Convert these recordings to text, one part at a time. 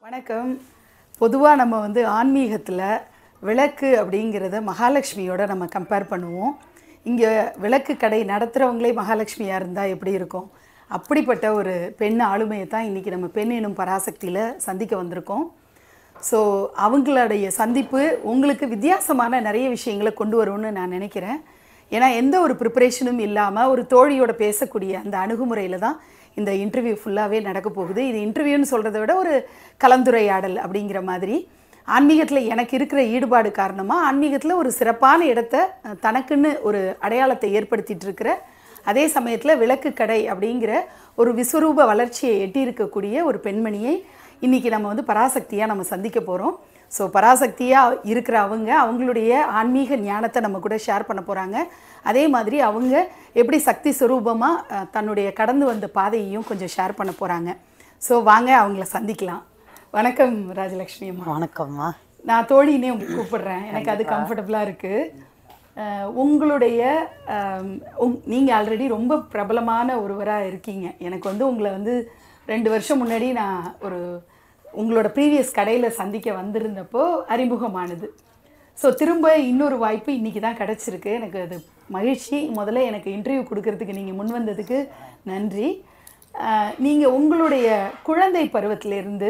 வணக்கம் பொதுவாக நம்ம வந்து ஆன்மீகத்தில் விளக்கு அப்படிங்கிறத மகாலட்சுமியோட நம்ம கம்பேர் பண்ணுவோம் இங்கே விளக்கு கடை நடத்துகிறவங்களே மகாலட்சுமியாக இருந்தால் எப்படி இருக்கும் அப்படிப்பட்ட ஒரு பெண் ஆளுமையை தான் இன்றைக்கி நம்ம பெண் எனும் பராசக்தியில் சந்திக்க வந்திருக்கோம் ஸோ அவங்களுடைய சந்திப்பு உங்களுக்கு வித்தியாசமான நிறைய விஷயங்களை கொண்டு வரும்னு நான் நினைக்கிறேன் ஏன்னா எந்த ஒரு ப்ரிப்பரேஷனும் இல்லாமல் ஒரு தோழியோட பேசக்கூடிய அந்த அணுகுமுறையில் தான் இந்த இன்டர்வியூ ஃபுல்லாகவே நடக்க போகுது இது இன்டர்வியூன்னு சொல்கிறத விட ஒரு கலந்துரையாடல் அப்படிங்கிற மாதிரி ஆன்மீகத்தில் எனக்கு இருக்கிற ஈடுபாடு காரணமாக ஆன்மீகத்தில் ஒரு சிறப்பான இடத்த அஹ், தனக்குன்னு ஒரு அடையாளத்தை ஏற்படுத்திட்டு இருக்கிற அதே சமயத்தில் விளக்கு கடை அப்படிங்கிற ஒரு விஸ்வரூப வளர்ச்சியை எட்டியிருக்கக்கூடிய ஒரு பெண்மணியை இன்றைக்கி நம்ம வந்து பராசக்தியாக நம்ம சந்திக்க போகிறோம் ஸோ பராசக்தியாக இருக்கிற அவங்க அவங்களுடைய ஆன்மீக ஞானத்தை நம்ம கூட ஷேர் பண்ண போகிறாங்க அதே மாதிரி அவங்க எப்படி சக்தி சுரூபமாக தன்னுடைய கடந்து வந்த பாதையையும் கொஞ்சம் ஷேர் பண்ண போகிறாங்க ஸோ வாங்க அவங்கள சந்திக்கலாம் வணக்கம் ராஜலக்ஷ்மி அம்மா வணக்கம்மா நான் தோழினே உங்களுக்கு கூப்பிடுறேன் எனக்கு அது கம்ஃபர்டபுளாக இருக்குது உங்களுடைய ஆம், உங் நீங்கள் ஆல்ரெடி ரொம்ப பிரபலமான ஒருவராக இருக்கீங்க எனக்கு வந்து உங்களை வந்து ரெண்டு வருஷம் முன்னாடி நான் ஒரு உங்களோட ப்ரீவியஸ் கடையில் சந்திக்க வந்திருந்தப்போ அறிமுகமானது ஸோ திரும்ப இன்னொரு வாய்ப்பு இன்றைக்கி தான் கிடச்சிருக்கு எனக்கு அது மகிழ்ச்சி முதல்ல எனக்கு இன்டர்வியூ கொடுக்கறதுக்கு நீங்கள் முன் வந்ததுக்கு நன்றி நீங்கள் உங்களுடைய குழந்தை பருவத்திலிருந்து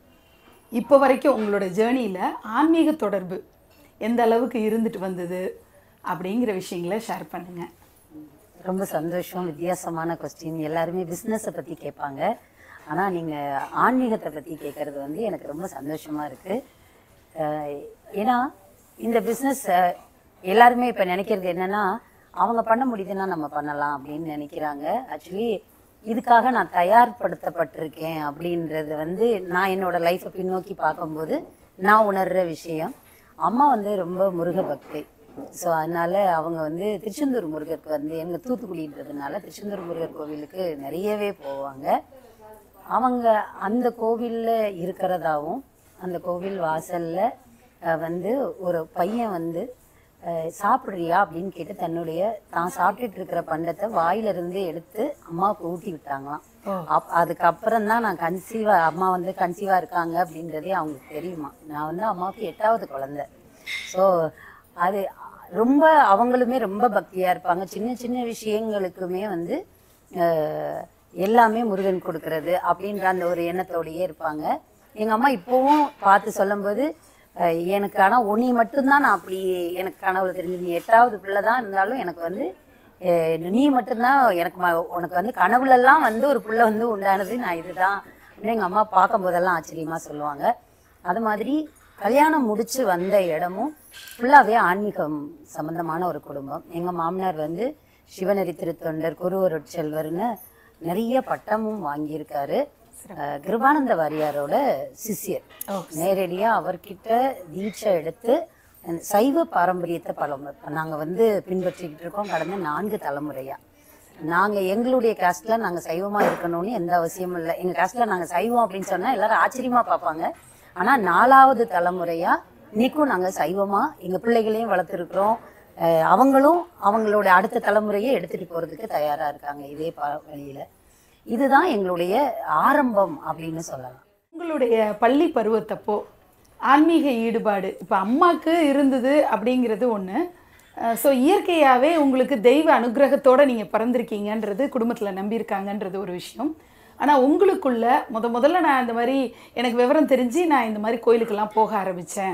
இப்போ வரைக்கும் உங்களோட ஜேர்னியில் ஆன்மீக தொடர்பு எந்த அளவுக்கு இருந்துட்டு வந்தது அப்படிங்கிற விஷயங்களை ஷேர் பண்ணுங்கள் ரொம்ப சந்தோஷம் வித்தியாசமான கொஸ்டின் எல்லாருமே பிஸ்னஸை பற்றி கேட்பாங்க ஆனால் நீங்கள் ஆன்மீகத்தை பற்றி கேட்குறது வந்து எனக்கு ரொம்ப சந்தோஷமாக இருக்குது ஏன்னா இந்த பிஸ்னஸ் எல்லாருமே இப்போ நினைக்கிறது என்னென்னா அவங்க பண்ண முடியுதுன்னா நம்ம பண்ணலாம் அப்படின்னு நினைக்கிறாங்க ஆக்சுவலி இதுக்காக நான் தயார்படுத்தப்பட்டிருக்கேன் அப்படின்றது வந்து நான் என்னோட லைஃப்பை பின்னோக்கி பார்க்கும்போது நான் உணர்ற விஷயம் அம்மா வந்து ரொம்ப முருக பக்தை ஸோ அதனால அவங்க வந்து திருச்செந்தூர் முருகருக்கு வந்து எங்கள் தூத்துக்குடின்றதுனால திருச்செந்தூர் முருகர் கோவிலுக்கு நிறையவே போவாங்க அவங்க அந்த கோவிலில் இருக்கிறதாவும் அந்த கோவில் வாசல்ல அஹ், வந்து ஒரு பையன் வந்து அஹ், சாப்பிட்றியா அப்படின்னு கேட்டு தன்னுடைய தான் சாப்பிட்டுட்டு இருக்கிற பண்டத்தை வாயிலிருந்து எடுத்து அம்மாவுக்கு ஊட்டி விட்டாங்களாம் அப் அதுக்கப்புறம் தான் நான் கன்சீவா அம்மா வந்து கன்சீவா இருக்காங்க அப்படின்றதே அவங்களுக்கு தெரியுமா நான் வந்து அம்மாவுக்கு எட்டாவது குழந்தை ஸோ அது ரொம்ப அவங்களுமே ரொம்ப பக்தியா இருப்பாங்க சின்ன சின்ன விஷயங்களுக்குமே வந்து அஹ், எல்லாமே முருகன் கொடுக்கறது அப்படின்ற அந்த ஒரு எண்ணத்தோடயே இருப்பாங்க எங்க அம்மா இப்போவும் பார்த்து சொல்லும்போது அஹ், எனக்கு ஆனால் உன்னை மட்டும்தான் நான் அப்படி எனக்கு கனவுல தெரிஞ்சு நீ எட்டாவது பிள்ளை தான் இருந்தாலும் எனக்கு வந்து அஹ், நீ மட்டும்தான் எனக்கு ம- உனக்கு வந்து கனவுலெல்லாம் வந்து ஒரு புள்ள வந்து உண்டானது நான் இதுதான் அப்படின்னு எங்கள் அம்மா பார்க்கும் போதெல்லாம் ஆச்சரியமா சொல்லுவாங்க அது மாதிரி கல்யாணம் முடிச்சு வந்த இடமும் ஃபுல்லாகவே ஆன்மீகம் சம்பந்தமான ஒரு குடும்பம் எங்கள் மாமனார் வந்து சிவநெறி திருத்தொண்டர் குருவருட் செல்வர்னு நிறைய பட்டமும் வாங்கியிருக்காரு அஹ், கிருபானந்த வாரியாரோட சிஷ்யர் நேரடியா அவர்கிட்ட தீட்சை எடுத்து அந்த சைவ பாரம்பரியத்தை பலம் நாங்க வந்து பின்பற்றிக்கிட்டு இருக்கோம் கடந்த நான்கு தலைமுறையா நாங்க எங்களுடைய காஸ்ட்ல நாங்க சைவமா இருக்கணும்னு எந்த அவசியமும் இல்லை எங்க காஸ்ட்ல நாங்க சைவம் அப்படின்னு சொன்னா எல்லாரும் ஆச்சரியமா பார்ப்பாங்க ஆனா நாலாவது தலைமுறையா இன்னைக்கும் நாங்க சைவமா எங்க பிள்ளைகளையும் வளர்த்துருக்குறோம் அஹ் அவங்களும் அவங்களோட அடுத்த தலைமுறையை எடுத்துட்டு போறதுக்கு தயாரா இருக்காங்க இதே ப- வழியில இதுதான் எங்களுடைய ஆரம்பம் அப்படின்னு சொல்லலாம் உங்களுடைய பள்ளி பருவத்தப்போ ஆன்மீக ஈடுபாடு இப்போ அம்மாவுக்கு இருந்தது அப்படிங்கிறது ஒன்று ஸோ இயற்கையாகவே உங்களுக்கு தெய்வ அனுகிரகத்தோடு நீங்கள் பிறந்திருக்கீங்கன்றது குடும்பத்தில் நம்பியிருக்காங்கன்றது ஒரு விஷயம் ஆனால் உங்களுக்குள்ள முத முதல்ல நான் இந்த மாதிரி எனக்கு விவரம் தெரிஞ்சு நான் இந்த மாதிரி கோயிலுக்கெல்லாம் போக ஆரம்பித்தேன்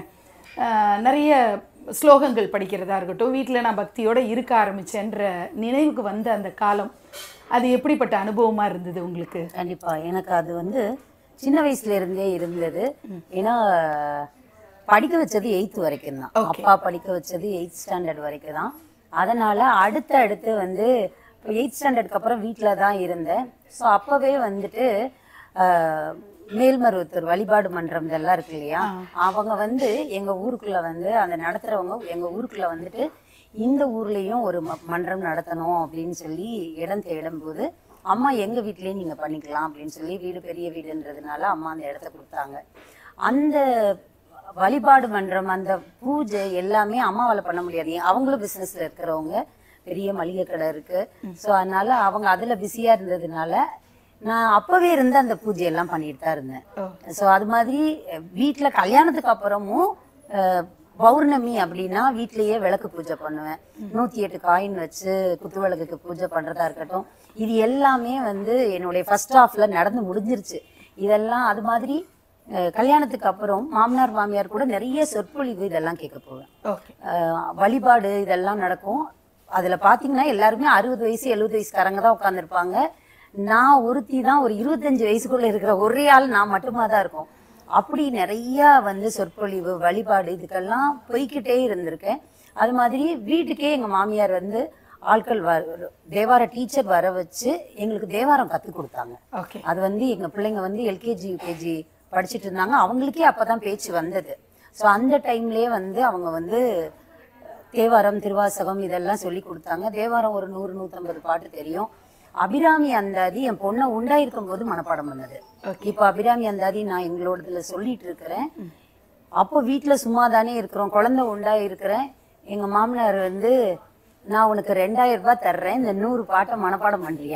நிறைய ஸ்லோகங்கள் படிக்கிறதா இருக்கட்டும் வீட்டில் நான் பக்தியோடு இருக்க ஆரம்பித்தேன்ற நினைவுக்கு வந்த அந்த காலம் அது எப்படிப்பட்ட அனுபவமாக இருந்தது உங்களுக்கு கண்டிப்பா எனக்கு அது வந்து சின்ன வயசுல இருந்தே இருந்தது ஏன்னா படிக்க வச்சது எயித்து வரைக்கும் தான் அப்பா படிக்க வச்சது எயித் ஸ்டாண்டர்ட் வரைக்கும் தான் அதனால அடுத்து அடுத்து வந்து எயித் ஸ்டாண்டர்டுக்கு அப்புறம் வீட்டில் தான் இருந்தேன் ஸோ அப்பவே வந்துட்டு ஆஹ், மேல்மருவத்தூர் வழிபாடு மன்றம் இதெல்லாம் இருக்கு இல்லையா அவங்க வந்து எங்க ஊருக்குள்ள வந்து அந்த நடத்துறவங்க எங்க ஊருக்குள்ள வந்துட்டு இந்த ஊர்லயும் ஒரு ம- மன்றம் நடத்தணும் அப்படின்னு சொல்லி இடம் தேடும்போது அம்மா எங்க வீட்லயே நீங்க பண்ணிக்கலாம் அப்படின்னு சொல்லி வீடு பெரிய வீடுன்றதுனால அம்மா அந்த இடத்த கொடுத்தாங்க அந்த வழிபாடு மன்றம் அந்த பூஜை எல்லாமே அம்மாவால பண்ண முடியாது அவங்களும் பிசினஸ்ல இருக்கிறவங்க பெரிய மளிகை கடை இருக்கு ஸோ அதனால அவங்க அதுல பிஸியா இருந்ததுனால நான் அப்பவே இருந்து அந்த பூஜை எல்லாம் பண்ணிட்டு தான் இருந்தேன் ஓ. ஸோ அது மாதிரி அஹ், வீட்ல கல்யாணத்துக்கு அப்புறமும் அஹ், பௌர்ணமி அப்படின்னா வீட்லயே விளக்கு பூஜை பண்ணுவேன் நூத்தி எட்டு காயின் வச்சு குத்துவிளக்குக்கு பூஜை பண்றதா இருக்கட்டும் இது எல்லாமே வந்து என்னுடைய ஃபர்ஸ்ட் ஹாஃப்ல நடந்து முடிஞ்சிருச்சு இதெல்லாம் அது மாதிரி அஹ், கல்யாணத்துக்கு அப்புறம் மாமனார் மாமியார் கூட நிறைய சொற்பொழிவு இதெல்லாம் கேட்க போவேன் ஓகே அஹ் வழிபாடு இதெல்லாம் நடக்கும் அதுல பாத்தீங்கன்னா எல்லாருமே அறுபது வயசு எழுபது வயசுக்காரங்க தான் உட்காந்துருப்பாங்க நான் ஒருத்தி தான் ஒரு இருபத்தஞ்சு வயசுக்குள்ள இருக்கிற ஒரே ஆள் நான் மட்டுமா தான் இருக்கும் அப்படி நிறைய வந்து சொற்பொழிவு வழிபாடு இதுக்கெல்லாம் போய்க்கிட்டே இருந்திருக்கேன் அது மாதிரி வீட்டுக்கே எங்க மாமியார் வந்து ஆட்கள் வர தேவார டீச்சர் வர வச்சு எங்களுக்கு தேவாரம் கற்றுக் கொடுத்தாங்க ஓகே அது வந்து எங்க பிள்ளைங்க வந்து எல்கேஜி யூகேஜி படிச்சுட்டு இருந்தாங்க அவங்களுக்கே அப்பதான் பேச்சு வந்தது ஸோ அந்த டைம்லயே வந்து அவங்க வந்து தேவாரம் திருவாசகம் இதெல்லாம் சொல்லி கொடுத்தாங்க தேவாரம் ஒரு நூறு நூற்றம்பது பாட்டு தெரியும் அபிராமி அந்தாதி என் பொண்ணை உண்டாயிருக்கும் போது மனப்பாடம் பண்ணது இப்போ அபிராமி அந்தாதி நான் எங்களோடதுல சொல்லிட்டு இருக்கிறேன் அப்போ வீட்டில் சும்மா தானே இருக்கிறோம் குழந்தை உண்டா இருக்கிறேன் எங்க மாமனார் வந்து நான் உனக்கு ரெண்டாயிரம் ரூபாய் தர்றேன் இந்த நூறு பாட்டை மனப்பாடம் பண்றியா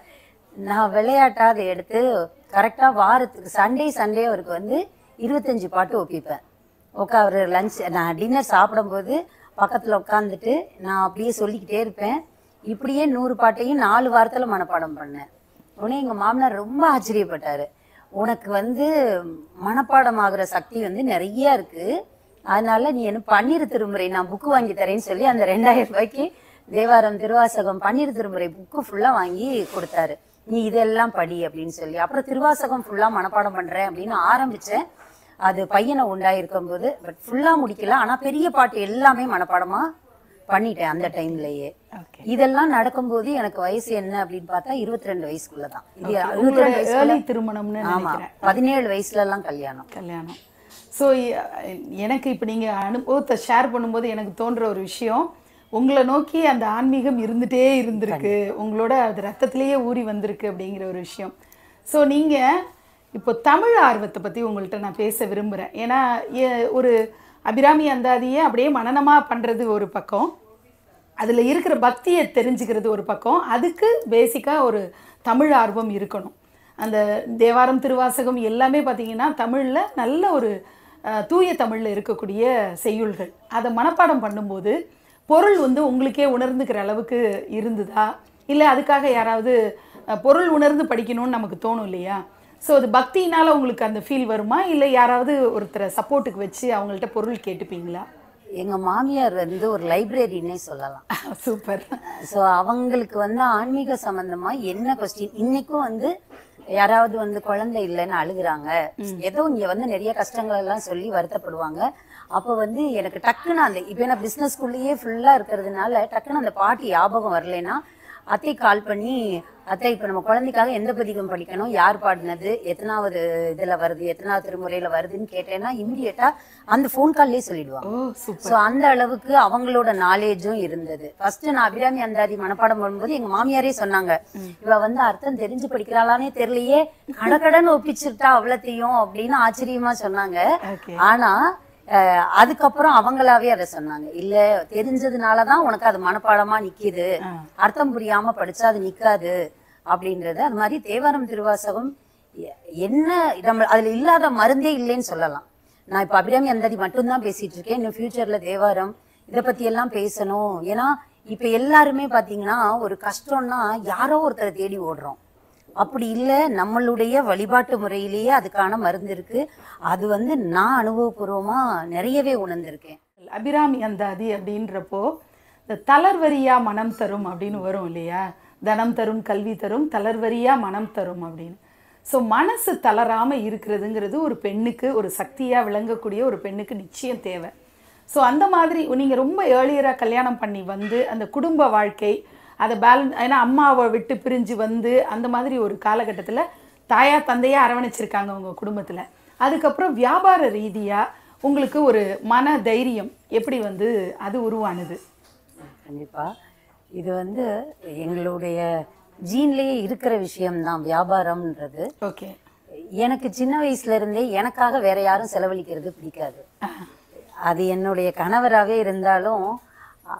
நான் விளையாட்டா அதை எடுத்து கரெக்டாக வாரத்துக்கு சண்டே சண்டே அவருக்கு வந்து இருபத்தஞ்சு பாட்டு ஒப்பிப்பேன் உட்கா அவர் லஞ்ச் நான் டின்னர் சாப்பிடும்போது பக்கத்தில் உட்காந்துட்டு நான் அப்படியே சொல்லிக்கிட்டே இருப்பேன் இப்படியே நூறு பாட்டையும் நாலு வாரத்தில் மனப்பாடம் பண்ணேன் உடனே எங்கள் மாமனார் ரொம்ப ஆச்சரியப்பட்டாரு உனக்கு வந்து மனப்பாடம் ஆகுற சக்தி வந்து நிறைய இருக்கு அதனால நீ என்ன பன்னீர் திருமுறை நான் புக்கு வாங்கி தரேன்னு சொல்லி அந்த ரெண்டாயிரம் ரூபாய்க்கு தேவாரம் திருவாசகம் பன்னீர் திருமுறை புக்கு ஃபுல்லா வாங்கி கொடுத்தாரு நீ இதெல்லாம் படி அப்படின்னு சொல்லி அப்புறம் திருவாசகம் ஃபுல்லா மனப்பாடம் பண்றேன் அப்படின்னு ஆரம்பிச்சேன் அது பையனை உண்டாயிருக்கும் போது பட் ஃபுல்லா முடிக்கல ஆனா பெரிய பாட்டு எல்லாமே மனப்பாடமா பண்ணிட்டேன் அந்த டைம்லயே ஓகே இதெல்லாம் நடக்கும்போது எனக்கு வயசு என்ன அப்படின்னு பார்த்தா இருபத்தி ரெண்டு வயசுக்குள்ளதான் இது இருபத்தி உங்களோட ரெண்டு வயசுல ஏர்லி திருமணம்னு ஆமா நினைக்கிறேன் பதினேழு வயசுல எல்லாம் கல்யாணம் கல்யாணம் ஸோ எனக்கு இப்போ நீங்கள் அனுபவத்தை ஷேர் பண்ணும்போது எனக்கு தோன்ற ஒரு விஷயம் உங்களை நோக்கி அந்த ஆன்மீகம் இருந்துட்டே இருந்திருக்கு உங்களோட அது ரத்தத்திலேயே ஊறி வந்திருக்கு அப்படிங்கிற ஒரு விஷயம் ஸோ நீங்கள் இப்போ தமிழ் ஆர்வத்தை பற்றி உங்கள்கிட்ட நான் பேச விரும்புகிறேன் ஏன்னா எ- ஒரு அபிராமி அந்தாதியை அப்படியே மனனமாக பண்ணுறது ஒரு பக்கம் அதில் இருக்கிற பக்தியை தெரிஞ்சுக்கிறது ஒரு பக்கம் அதுக்கு பேசிக்காக ஒரு தமிழ் ஆர்வம் இருக்கணும் அந்த தேவாரம் திருவாசகம் எல்லாமே பார்த்தீங்கன்னா தமிழில் நல்ல ஒரு அஹ், தூய தமிழில் இருக்கக்கூடிய செய்யுள்கள் அதை மனப்பாடம் பண்ணும்போது பொருள் வந்து உங்களுக்கே உணர்ந்துக்கிற அளவுக்கு இருந்ததா இல்லை அதுக்காக யாராவது அஹ், பொருள் உணர்ந்து படிக்கணும்னு நமக்கு தோணும் இல்லையா ஸோ அது பக்தியினால் உங்களுக்கு அந்த ஃபீல் வருமா இல்லை யாராவது ஒருத்தரை சப்போர்ட்டுக்கு வச்சு அவங்கள்ட்ட பொருள் கேட்டுப்பீங்களா எங்க மாமியார் வந்து ஒரு லைப்ரரின்னே சொல்லலாம் சூப்பர் ஸோ அவங்களுக்கு வந்து ஆன்மீக சம்பந்தமா என்ன கொஸ்டின் இன்னைக்கும் வந்து யாராவது வந்து குழந்தை இல்லைன்னு அழுகுறாங்க ஏதோ இங்க வந்து நிறைய கஷ்டங்கள் எல்லாம் சொல்லி வருத்தப்படுவாங்க அப்போ வந்து எனக்கு டக்குன்னு அந்த இப்போ நான் பிஸ்னஸ்குள்ளேயே ஃபுல்லா இருக்கிறதுனால டக்குன்னு அந்த பாட்டு ஞாபகம் வரலைன்னா அத்தை கால் பண்ணி அத்தை இப்போ நம்ம குழந்தைக்காக எந்த பதிகம் படிக்கணும் யார் பாடினது எத்தனாவது இதுல வருது எத்தனாவது திருமுறையில வருதுன்னு கேட்டேன்னா இம்மிடியட்டா அந்த ஃபோன் கால்லே சொல்லிடுவாங்க ஓ சூப்பர் சோ அந்த அளவுக்கு அவங்களோட நாலேஜும் இருந்தது ஃபர்ஸ்ட் நான் அபிராமி அந்தாதி மனப்பாடம் பண்ணும்போது எங்க மாமியாரே சொன்னாங்க இவ வந்து அர்த்தம் தெரிஞ்சு படிக்கிறாளானே தெரியலையே கடகடன்னு ஒப்பிச்சுட்டா அவ்வளத்தையும் அப்படின்னு ஆச்சரியமா சொன்னாங்க ஓகே ஆனா அஹ், அதுக்கப்புறம் அவங்களாவே அதை சொன்னாங்க இல்ல தெரிஞ்சதுனாலதான் உனக்கு அது மனப்பாடமா நிக்குது அர்த்தம் புரியாம படிச்சா அது நிக்காது அப்படின்றது அது மாதிரி தேவாரம் திருவாசகம் எ- என்ன நம்ம அதுல இல்லாத மருந்தே இல்லைன்னு சொல்லலாம் நான் இப்ப அபிராமி அந்தாதி மட்டும்தான் பேசிட்டு இருக்கேன் இன்னும் ஃபியூச்சர்ல தேவாரம் இதை பத்தி எல்லாம் பேசணும் ஏன்னா இப்ப எல்லாருமே பாத்தீங்கன்னா ஒரு கஷ்டம்னா யாரோ ஒருத்தரை தேடி ஓடுறோம் அப்படி இல்ல நம்மளுடைய வழிபாட்டு முறையிலேயே அதுக்கான மருந்து இருக்கு அது வந்து நான் அனுபவபூர்வமா நிறையவே உணர்ந்திருக்கேன் அபிராமி அந்தாதி அப்படின்றப்போ இந்த தளர்வரியா மனம் தரும் அப்படின்னு வரும் இல்லையா தனம் தரும் கல்வி தரும் தளர்வரியா மனம் தரும் அப்படின்னு ஸோ மனசு தளராம இருக்கிறதுங்கிறது ஒரு பெண்ணுக்கு ஒரு சக்தியா விளங்கக்கூடிய ஒரு பெண்ணுக்கு நிச்சயம் தேவை ஸோ அந்த மாதிரி நீங்க ரொம்ப ஏர்லியராக கல்யாணம் பண்ணி வந்து அந்த குடும்ப வாழ்க்கை அதை பேலன்ஸ் ஏன்னா அம்மாவை விட்டு பிரிஞ்சு வந்து அந்த மாதிரி ஒரு காலகட்டத்தில் தாயா தந்தையா அரவணைச்சிருக்காங்க உங்க குடும்பத்துல அதுக்கப்புறம் வியாபார ரீதியா உங்களுக்கு ஒரு மன தைரியம் எப்படி வந்து அது உருவானது கண்டிப்பா இது வந்து எங்களுடைய ஜீன்லயே இருக்கிற விஷயம்தான் வியாபாரம்ன்றது ஓகே எனக்கு சின்ன வயசுல இருந்தே எனக்காக வேற யாரும் செலவழிக்கிறது பிடிக்காது அது என்னுடைய கணவராகவே இருந்தாலும் அ-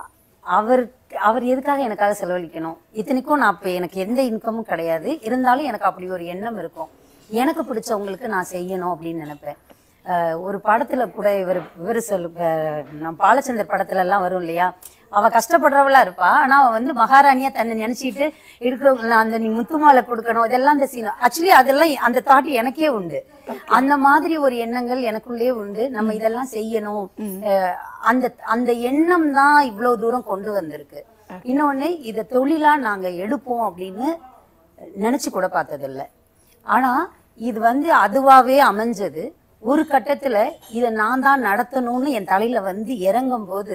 அவர் அவர் எதுக்காக எனக்காக செலவழிக்கணும் இத்தனைக்கும் நான் இப்போ எனக்கு எந்த இன்கமும் கிடையாது இருந்தாலும் எனக்கு அப்படி ஒரு எண்ணம் இருக்கும் எனக்கு பிடிச்சவங்களுக்கு நான் செய்யணும் அப்படின்னு நினைப்பேன் அஹ் ஒரு படத்துல கூட இவர் இவர் சொல்லு அஹ் நம்ம பாலச்சந்தர் படத்துல எல்லாம் வரும் இல்லையா அவ கஷ்டப்படுறவளா இருப்பா ஆனா அவ வந்து மகாராணியா தன்னை நினைச்சிட்டு இருக்கிறவங்க அந்த நீ முத்துமாலை கொடுக்கணும் இதெல்லாம் அந்த சீன் ஆக்சுவலி அதெல்லாம் அந்த தாட் எனக்கே உண்டு அந்த மாதிரி ஒரு எண்ணங்கள் எனக்குள்ளே உண்டு நம்ம இதெல்லாம் செய்யணும் அஹ் அந்த அந்த எண்ணம் தான் இவ்வளவு தூரம் கொண்டு வந்திருக்கு இன்னொன்னு இத தொழிலா நாங்க எடுப்போம் அப்படின்னு நினைச்சு கூட பார்த்ததில்ல ஆனா இது வந்து அதுவாவே அமைஞ்சது ஒரு கட்டத்துல இதை நான் தான் நடத்தணும்னு என் தலையில வந்து இறங்கும் போது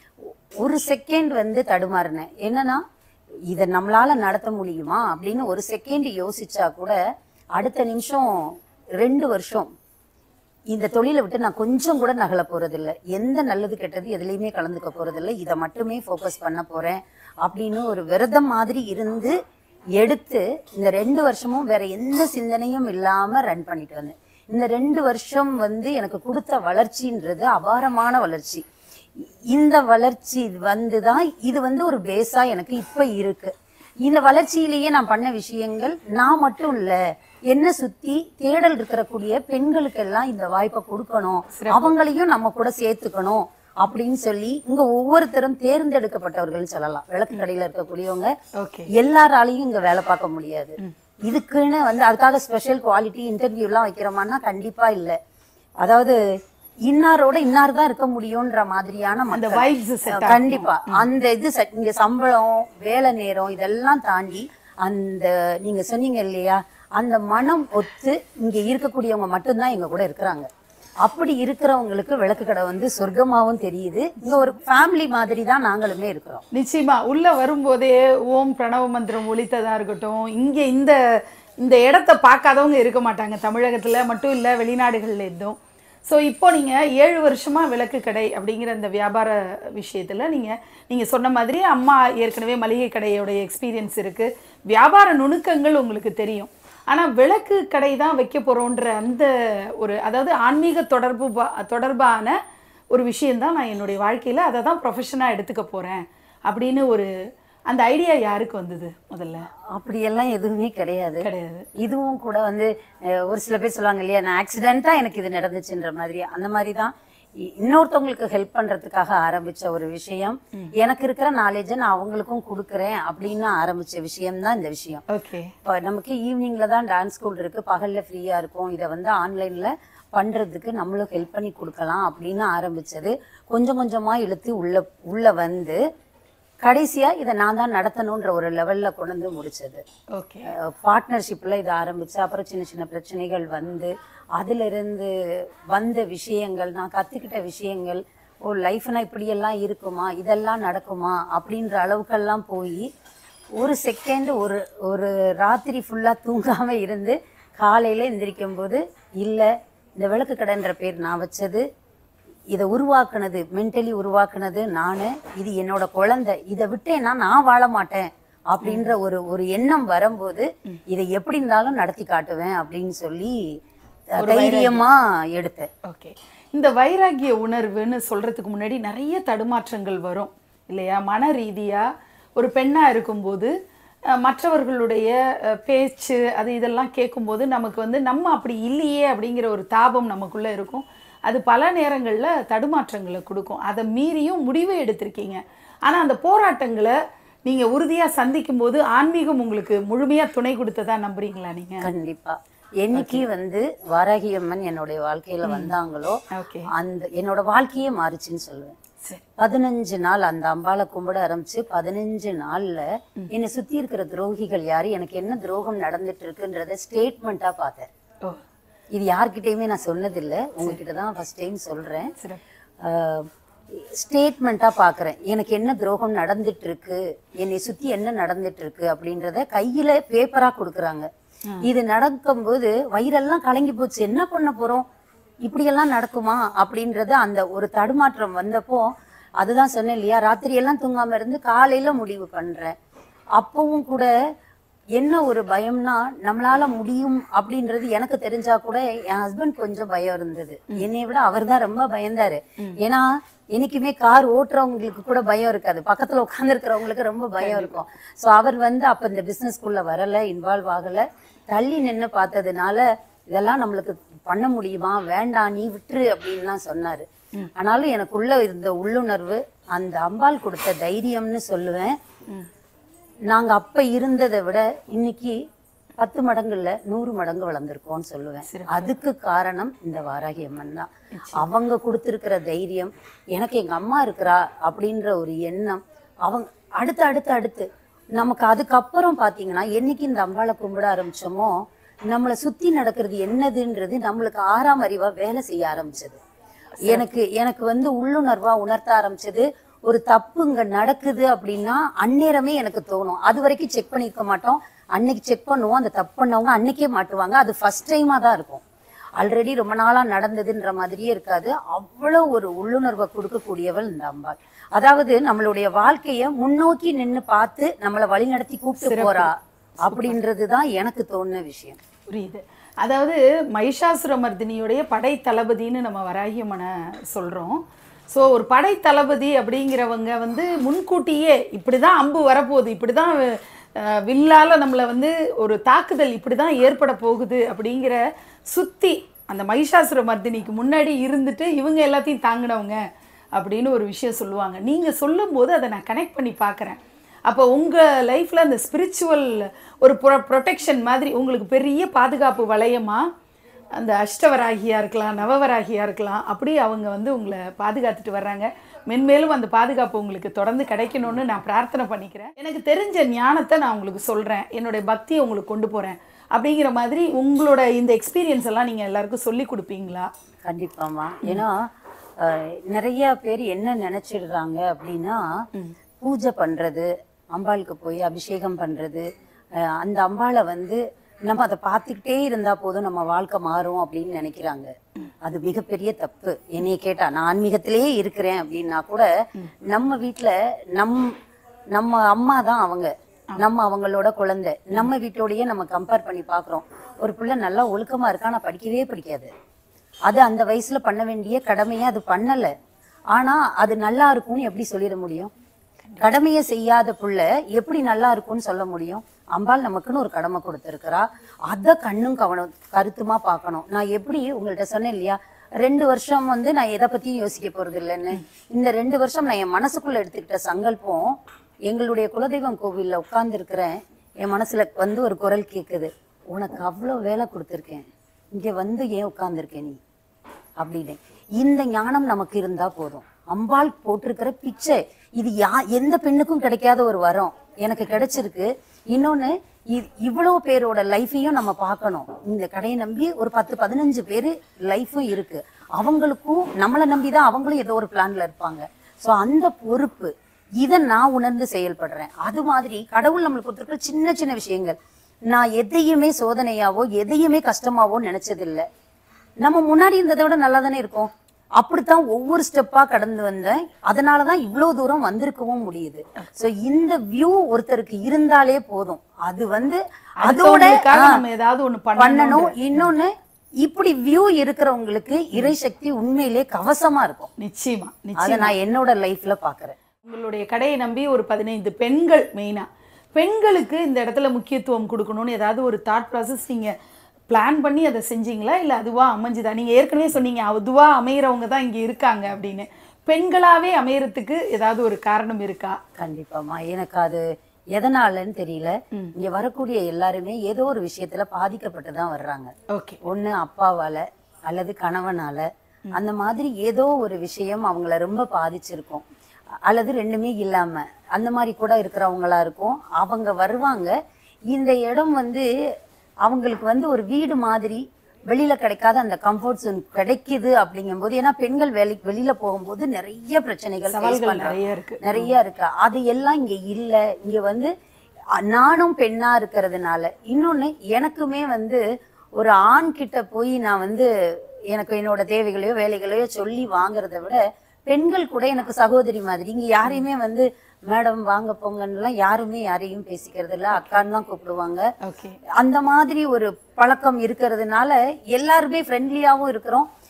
ஒரு செகண்ட் வந்து தடுமாறினேன் என்னன்னா இதை நம்மளால நடத்த முடியுமா அப்படின்னு ஒரு செகண்ட் யோசிச்சா கூட அடுத்த நிமிஷம் ரெண்டு வருஷம் இந்த தொழிலை விட்டு நான் கொஞ்சம் கூட நகல போறதில்ல எந்த நல்லது கெட்டது எதுலையுமே கலந்துக்க போறதில்ல இதை மட்டுமே ஃபோக்கஸ் பண்ண போறேன் அப்படின்னு ஒரு விரதம் மாதிரி இருந்து எடுத்து இந்த ரெண்டு வருஷமும் வேற எந்த சிந்தனையும் இல்லாம ரன் பண்ணிட்டு வந்தேன் இந்த ரெண்டு வருஷம் வந்து எனக்கு கொடுத்த வளர்ச்சின்றது அபாரமான வளர்ச்சி இந்த வளர்ச்சி வந்துதான் இது வந்து ஒரு பேஸா எனக்கு இப்ப இருக்கு இந்த வளர்ச்சியிலேயே நான் பண்ண விஷயங்கள் நான் மட்டும் இல்ல என்ன சுத்தி தேடல் இருக்கக்கூடிய பெண்களுக்கெல்லாம் இந்த வாய்ப்பை கொடுக்கணும் அவங்களையும் நம்ம கூட சேர்த்துக்கணும் அப்படின்னு சொல்லி இங்க ஒவ்வொருத்தரும் தேர்ந்தெடுக்கப்பட்டவர்கள் சொல்லலாம் விளக்கு கடையில இருக்கக்கூடியவங்க ஓகே எல்லாராலையும் இங்க வேலை பார்க்க முடியாது இதுக்குன்னு வந்து அதுக்காக ஸ்பெஷல் குவாலிட்டி இன்டர்வியூ எல்லாம் வைக்கிறோமான்னா கண்டிப்பா இல்ல அதாவது இன்னாரோட இன்னார் தான் இருக்க முடியும்ன்ற மாதிரியான அந்த மக்கள். vibes set கண்டிப்பா அந்த இது set- இங்க சம்பளம் வேலை நேரம் இதெல்லாம் தாண்டி அந்த நீங்க சொன்னீங்க இல்லையா அந்த மனம் ஒத்து இங்க இருக்கக்கூடியவங்க மட்டும்தான் எங்க கூட இருக்கிறாங்க அப்படி இருக்கிறவங்களுக்கு விளக்கு கடை வந்து சொர்க்கமாவும் தெரியுது இங்க ஒரு ஃபேமிலி மாதிரி தான் நாங்களுமே இருக்கிறோம் நிச்சயமா உள்ள வரும்போதே ஓம் பிரணவ மந்திரம் ஒலித்ததா இருக்கட்டும் இங்க இந்த இந்த இடத்த பார்க்காதவங்க இருக்க மாட்டாங்க தமிழகத்துல மட்டும் இல்ல வெளிநாடுகள்ல இருந்தும் ஸோ இப்போ நீங்க ஏழு வருஷமா விளக்கு கடை அப்படிங்கிற இந்த வியாபார விஷயத்துல நீங்க நீங்க சொன்ன மாதிரி அம்மா ஏற்கனவே மளிகை கடையோடைய எக்ஸ்பீரியன்ஸ் இருக்கு வியாபார நுணுக்கங்கள் உங்களுக்கு தெரியும் ஆனா விளக்கு கடை தான் வைக்க போறோன்ற அந்த ஒரு அதாவது ஆன்மீக தொடர்பு பா- தொடர்பான ஒரு விஷயம்தான் நான் என்னுடைய வாழ்க்கையில அதை தான் ப்ரொஃபஷனாக எடுத்துக்க போறேன் அப்படின்னு ஒரு அந்த ஐடியா யாருக்கு வந்தது முதல்ல அப்படியெல்லாம் எதுவுமே கிடையாது கிடையாது இதுவும் கூட வந்து அஹ், ஒரு சில பேர் சொல்லுவாங்க இல்லையா நான் ஆக்சிடென்ட்டா எனக்கு இது நடந்துச்சுன்ற மாதிரி அந்த மாதிரி தான் இ- இன்னொருத்தவங்களுக்கு ஹெல்ப் பண்றதுக்காக ஆரம்பிச்ச ஒரு விஷயம் எனக்கு இருக்கிற நாலேஜை நான் அவங்களுக்கும் கொடுக்குறேன் அப்படின்னு ஆரம்பிச்ச விஷயம் தான் இந்த விஷயம் ஓகே இப்போ நமக்கு ஈவினிங்ல தான் டான்ஸ் ஸ்கூல் இருக்கு பகல்ல ஃப்ரீயா இருக்கும் இதை வந்து ஆன்லைன்ல பண்றதுக்கு நம்மளும் ஹெல்ப் பண்ணி கொடுக்கலாம் அப்படின்னு ஆரம்பிச்சது கொஞ்சம் கொஞ்சமா இழுத்து உள்ள உள்ள வந்து கடைசியா இதை நான் தான் நடத்தணுன்ற ஒரு லெவல்ல கொண்டு வந்து முடிச்சது ஓகே பார்ட்னர்ஷிப்பில் இதை ஆரம்பிச்சு அப்புறம் சின்ன சின்ன பிரச்சனைகள் வந்து அதுல இருந்து வந்த விஷயங்கள் நான் கற்றுக்கிட்ட விஷயங்கள் ஓ லைஃப்னா இப்படியெல்லாம் இருக்குமா இதெல்லாம் நடக்குமா அப்படின்ற அளவுக்கெல்லாம் போய் ஒரு செகண்ட் ஒரு ஒரு ராத்திரி ஃபுல்லாக தூங்காம இருந்து காலையில் எந்திரிக்கும் போது இல்லை இந்த விளக்கு கடைன்ற பேர் நான் வச்சது இதை உருவாக்குனது மென்டலி உருவாக்குனது நானு இது என்னோட குழந்தை இதை விட்டேன்னா நான் வாழ மாட்டேன் அப்படின்ற ஒரு ஒரு எண்ணம் வரும்போது இதை எப்படி இருந்தாலும் நடத்தி காட்டுவேன் அப்படின்னு சொல்லி தைரியமா எடுத்தேன் ஓகே இந்த வைராகிய உணர்வுன்னு சொல்றதுக்கு முன்னாடி நிறைய தடுமாற்றங்கள் வரும் இல்லையா மன ரீதியா ஒரு பெண்ணா இருக்கும்போது அஹ், மற்றவர்களுடைய அஹ், பேச்சு அது இதெல்லாம் கேட்கும்போது நமக்கு வந்து நம்ம அப்படி இல்லையே அப்படிங்கிற ஒரு தாபம் நமக்குள்ள இருக்கும் அது பல நேரங்கள்ல தடுமாற்றங்களை கொடுக்கும் அதை மீறியும் முடிவு எடுத்திருக்கீங்க ஆனா அந்த போராட்டங்களை நீங்க உறுதியா சந்திக்கும் போது ஆன்மீகம் உங்களுக்கு முழுமையா துணை கொடுத்ததா நம்புறீங்களா நீங்க கண்டிப்பா என்னைக்கு வந்து வாராகி அம்மன் என்னுடைய வாழ்க்கையில வந்தாங்களோ ஓகே அந்த என்னோட வாழ்க்கையே மாறுச்சுன்னு சொல்லுவேன் சரி பதினஞ்சு நாள் அந்த அம்பாளை கும்பிட ஆரம்பிச்சு பதினஞ்சு நாள்ல என்னை சுத்தி இருக்கிற துரோகிகள் யாரு எனக்கு என்ன துரோகம் நடந்துட்டு இருக்குன்றத ஸ்டேட்மெண்ட்டா பார்த்தேன் ஓ இது யார்கிட்டயுமே நான் சொன்னதில்ல உங்ககிட்ட தான் ஃபர்ஸ்ட் டைம் சொல்றேன் சிறப்பு ஸ்டேட்மெண்ட்டா பார்க்கறேன் எனக்கு என்ன துரோகம் நடந்துட்டு இருக்கு என்னை சுத்தி என்ன நடந்துட்டு இருக்கு அப்படின்றத கையில பேப்பரா கொடுக்குறாங்க இது நடக்கும்போது வயிறெல்லாம் கலங்கி போச்சு என்ன பண்ண போறோம் இப்படியெல்லாம் நடக்குமா அப்படின்றது அந்த ஒரு தடுமாற்றம் வந்தப்போ அதுதான் சொன்னேன் இல்லையா ராத்திரி எல்லாம் தூங்காம இருந்து காலையில முடிவு பண்றேன் அப்பவும் கூட என்ன ஒரு பயம்னா நம்மளால முடியும் அப்படின்றது எனக்கு தெரிஞ்சா கூட என் ஹஸ்பண்ட் கொஞ்சம் பயம் இருந்தது என்னை விட அவர் தான் ரொம்ப பயந்தாரு ஏன்னா என்னைக்குமே கார் ஓட்டுறவங்களுக்கு கூட பயம் இருக்காது பக்கத்துல உட்காந்துருக்கிறவங்களுக்கு ரொம்ப பயம் இருக்கும் ஸோ அவர் வந்து அப்ப இந்த பிசினஸ்க்குள்ள வரல இன்வால்வ் ஆகல தள்ளி நின்னு பார்த்ததுனால இதெல்லாம் நம்மளுக்கு பண்ண முடியுமா வேண்டாம் நீ விட்டுரு அப்படின்லாம் சொன்னாரு ஆனாலும் எனக்குள்ள இருந்த உள்ளுணர்வு அந்த அம்பாள் கொடுத்த தைரியம்னு சொல்லுவேன் நாங்க அப்ப இருந்ததை விட இன்னைக்கு பத்து மடங்குல நூறு மடங்கு வளர்ந்துருக்கோம்னு சொல்லுவேன் அதுக்கு காரணம் இந்த வாராகி அம்மன் தான் அவங்க கொடுத்திருக்கிற தைரியம் எனக்கு எங்க அம்மா இருக்கிறா அப்படின்ற ஒரு எண்ணம் அவங்க அடுத்து அடுத்து அடுத்து நமக்கு அதுக்கப்புறம் பாத்தீங்கன்னா என்னைக்கு இந்த அம்பாளை கும்பிட ஆரம்பிச்சோமோ நம்மளை சுத்தி நடக்கிறது என்னதுன்றது நம்மளுக்கு ஆறாம் அறிவா வேலை செய்ய ஆரம்பிச்சது எனக்கு எனக்கு வந்து உள்ளுணர்வா உணர்த்த ஆரம்பிச்சது ஒரு தப்பு இங்க நடக்குது அப்படின்னா அந்நேரமே எனக்கு தோணும் அது வரைக்கும் செக் பண்ணிருக்க மாட்டோம் அன்னைக்கு செக் பண்ணுவோம் அந்த தப்பு பண்ணவங்க அன்னைக்கே மாட்டுவாங்க அது ஃபர்ஸ்ட் டைமா தான் இருக்கும் ஆல்ரெடி ரொம்ப நாளா நடந்ததுன்ற மாதிரியே இருக்காது அவ்வளவு ஒரு உள்ளுணர்வை கொடுக்கக்கூடியவள் இந்த அம்பாள் அதாவது நம்மளுடைய வாழ்க்கைய முன்னோக்கி நின்னு பார்த்து நம்மளை வழிநடத்தி கூப்பிட்டு போறா அப்படின்றதுதான் எனக்கு தோணுன விஷயம் புரியுது அதாவது மகிஷாசுரமர்தினியுடைய படை தளபதின்னு நம்ம வராகியம்மனை சொல்கிறோம் ஸோ ஒரு படை தளபதி அப்படிங்கிறவங்க வந்து முன்கூட்டியே இப்படி தான் அம்பு வரப்போகுது இப்படி தான் வில்லால் நம்மளை வந்து ஒரு தாக்குதல் இப்படி தான் ஏற்பட போகுது அப்படிங்கிற சுத்தி அந்த மகிஷாசுர மர்தினிக்கு முன்னாடி இருந்துட்டு இவங்க எல்லாத்தையும் தாங்கினவங்க அப்படின்னு ஒரு விஷயம் சொல்லுவாங்க நீங்கள் சொல்லும்போது அதை நான் கனெக்ட் பண்ணி பார்க்குறேன் அப்போ உங்கள் லைஃப்பில் அந்த ஸ்பிரிச்சுவல் ஒரு ப்ரொ ப்ரொடெக்ஷன் மாதிரி உங்களுக்கு பெரிய பாதுகாப்பு வளையமா அந்த அஷ்டவராகியா இருக்கலாம் நவவராகியா இருக்கலாம் அப்படி அவங்க வந்து உங்களை பாதுகாத்துட்டு வர்றாங்க மென்மேலும் அந்த பாதுகாப்பு உங்களுக்கு தொடர்ந்து கிடைக்கணும்னு நான் பிரார்த்தனை பண்ணிக்கிறேன் எனக்கு தெரிஞ்ச ஞானத்தை நான் உங்களுக்கு சொல்கிறேன் என்னுடைய பக்தியை உங்களுக்கு கொண்டு போகிறேன் அப்படிங்கிற மாதிரி உங்களோட இந்த எக்ஸ்பீரியன்ஸ் எல்லாம் நீங்கள் எல்லாருக்கும் சொல்லி கொடுப்பீங்களா கண்டிப்பாமா ஏன்னா அஹ், நிறைய பேர் என்ன நினைச்சிடுறாங்க அப்படின்னா பூஜை பண்றது அம்பாளுக்கு போய் அபிஷேகம் பண்றது அஹ், அந்த அம்பாளை வந்து நம்ம அதை பார்த்துக்கிட்டே இருந்தா போதும் நம்ம வாழ்க்கை மாறும் அப்படின்னு நினைக்கிறாங்க அது மிகப்பெரிய தப்பு என்னைய கேட்டா நான் ஆன்மீகத்திலேயே இருக்கிறேன் அப்படின்னா கூட நம்ம வீட்ல நம் நம்ம அம்மா தான் அவங்க நம்ம அவங்களோட குழந்தை நம்ம வீட்டோடயே நம்ம கம்பேர் பண்ணி பார்க்குறோம் ஒரு பிள்ளை நல்லா ஒழுக்கமா இருக்கா ஆனா படிக்கவே படிக்காது அது அந்த வயசுல பண்ண வேண்டிய கடமையை அது பண்ணல ஆனா அது நல்லா இருக்கும்னு எப்படி சொல்லிட முடியும் கடமையை செய்யாத புள்ள எப்படி நல்லா இருக்கும்னு சொல்ல முடியும் அம்பாள் நமக்குன்னு ஒரு கடமை கொடுத்துருக்கிறா அதை கண்ணும் கவனம் கருத்துமா பார்க்கணும் நான் எப்படி உங்கள்ட்ட சொன்னேன் இல்லையா ரெண்டு வருஷம் வந்து நான் எதை பத்தியும் யோசிக்க போறது இல்லைன்னு இந்த ரெண்டு வருஷம் நான் என் மனசுக்குள்ள எடுத்துக்கிட்ட சங்கல்பம் எங்களுடைய குலதெய்வம் கோவில்ல உட்கார்ந்து இருக்கிறேன் என் மனசுல வந்து ஒரு குரல் கேக்குது உனக்கு அவ்வளவு வேலை கொடுத்துருக்கேன் இங்க வந்து ஏன் உட்கார்ந்துருக்க நீ அப்படின்னு இந்த ஞானம் நமக்கு இருந்தா போதும் அம்பாள் போட்டிருக்கிற பிச்சை இது யா எந்த பெண்ணுக்கும் கிடைக்காத ஒரு வரம் எனக்கு கிடைச்சிருக்கு இன்னொன்னு இ- இவ்வளவு பேரோட லைஃபையும் நம்ம பார்க்கணும் இந்த கடையை நம்பி ஒரு பத்து பதினஞ்சு பேர் லைஃபும் இருக்கு அவங்களுக்கும் நம்மளை நம்பி தான் அவங்களும் ஏதோ ஒரு பிளான்ல இருப்பாங்க சோ அந்த பொறுப்பு இதை நான் உணர்ந்து செயல்படுறேன் அது மாதிரி கடவுள் நம்மளுக்கு கொடுத்துருக்கிற சின்ன சின்ன விஷயங்கள் நான் எதையுமே சோதனையாவோ எதையுமே கஷ்டமாவோ நினைச்சதில்லை நம்ம முன்னாடி இருந்ததை விட நல்லா தானே இருக்கோம் அப்படித்தான் ஒவ்வொரு ஸ்டெப்பா கடந்து வந்தேன் அதனாலதான் இவ்வளவு தூரம் வந்திருக்கவும் முடியுது சோ இந்த வியூ ஒருத்தருக்கு இருந்தாலே போதும் அது வந்து அதோட அடுத்தவங்களுக்காக ஆ, நம்ம ஏதாவது ஒண்ணு பண்ணணும் பண்ணணும் இன்னொன்னு இப்படி வியூ இருக்கிறவங்களுக்கு இறை சக்தி உண்மையிலே கவசமா இருக்கும் நிச்சயமா நிச்சயம் அதை நான் என்னோட லைஃப்ல பாக்குறேன் உங்களுடைய கடையை நம்பி ஒரு பதினைந்து பெண்கள் மெயினா பெண்களுக்கு இந்த இடத்துல முக்கியத்துவம் கொடுக்கணும்னு ஏதாவது ஒரு தாட் ப்ராசஸ் நீங்க பிளான் பண்ணி அதை செஞ்சீங்களா இல்ல அதுவா அமைஞ்சுதா நீங்க ஏற்கனவே சொன்னீங்க அதுவா அமையறவங்க தான் இங்க இருக்காங்க அப்படின்னு பெண்களாவே அமையறதுக்கு ஏதாவது ஒரு காரணம் இருக்கா கண்டிப்பாமா எனக்கு அது எதனாலன்னு தெரியல இங்க வரக்கூடிய எல்லாருமே ஏதோ ஒரு விஷயத்துல பாதிக்கப்பட்டு தான் வர்றாங்க ஓகே ஒண்ணு அப்பாவால அல்லது கணவனால அந்த மாதிரி ஏதோ ஒரு விஷயம் அவங்கள ரொம்ப பாதிச்சிருக்கும் அல்லது ரெண்டுமே இல்லாம அந்த மாதிரி கூட இருக்கிறவங்களா இருக்கும் அவங்க வருவாங்க இந்த இடம் வந்து அவங்களுக்கு வந்து ஒரு வீடு மாதிரி வெளியில கிடைக்காத அந்த கம்ஃபர்ட் zone கிடைக்குது அப்படிங்கும்போது ஏன்னா பெண்கள் வேலைக்கு வெளியில போகும்போது நிறைய பிரச்சனைகள் face சவால்கள் பண்றாங்க. நிறைய இருக்கு நிறைய இருக்கு அது எல்லாம் இங்க இல்ல இங்க வந்து அ, நானும் பெண்ணா இருக்கிறதுனால இன்னொன்னு எனக்குமே வந்து ஒரு ஆண் கிட்ட போய் நான் வந்து எனக்கு என்னோட தேவைகளையோ வேலைகளையோ சொல்லி வாங்குறதை விட பெண்கள் கூட எனக்கு சகோதரி மாதிரி இங்க யாரையுமே வந்து மேடம் வாங்க போங்கன்னுலாம் யாருமே யாரையும் பேசிக்கிறது இல்ல அக்கான்னு தான் கூப்பிடுவாங்க ஓகே அந்த மாதிரி ஒரு பழக்கம் இருக்கிறதுனால எல்லாருமே ஃப்ரெண்ட்லியாவும் இருக்கிறோம்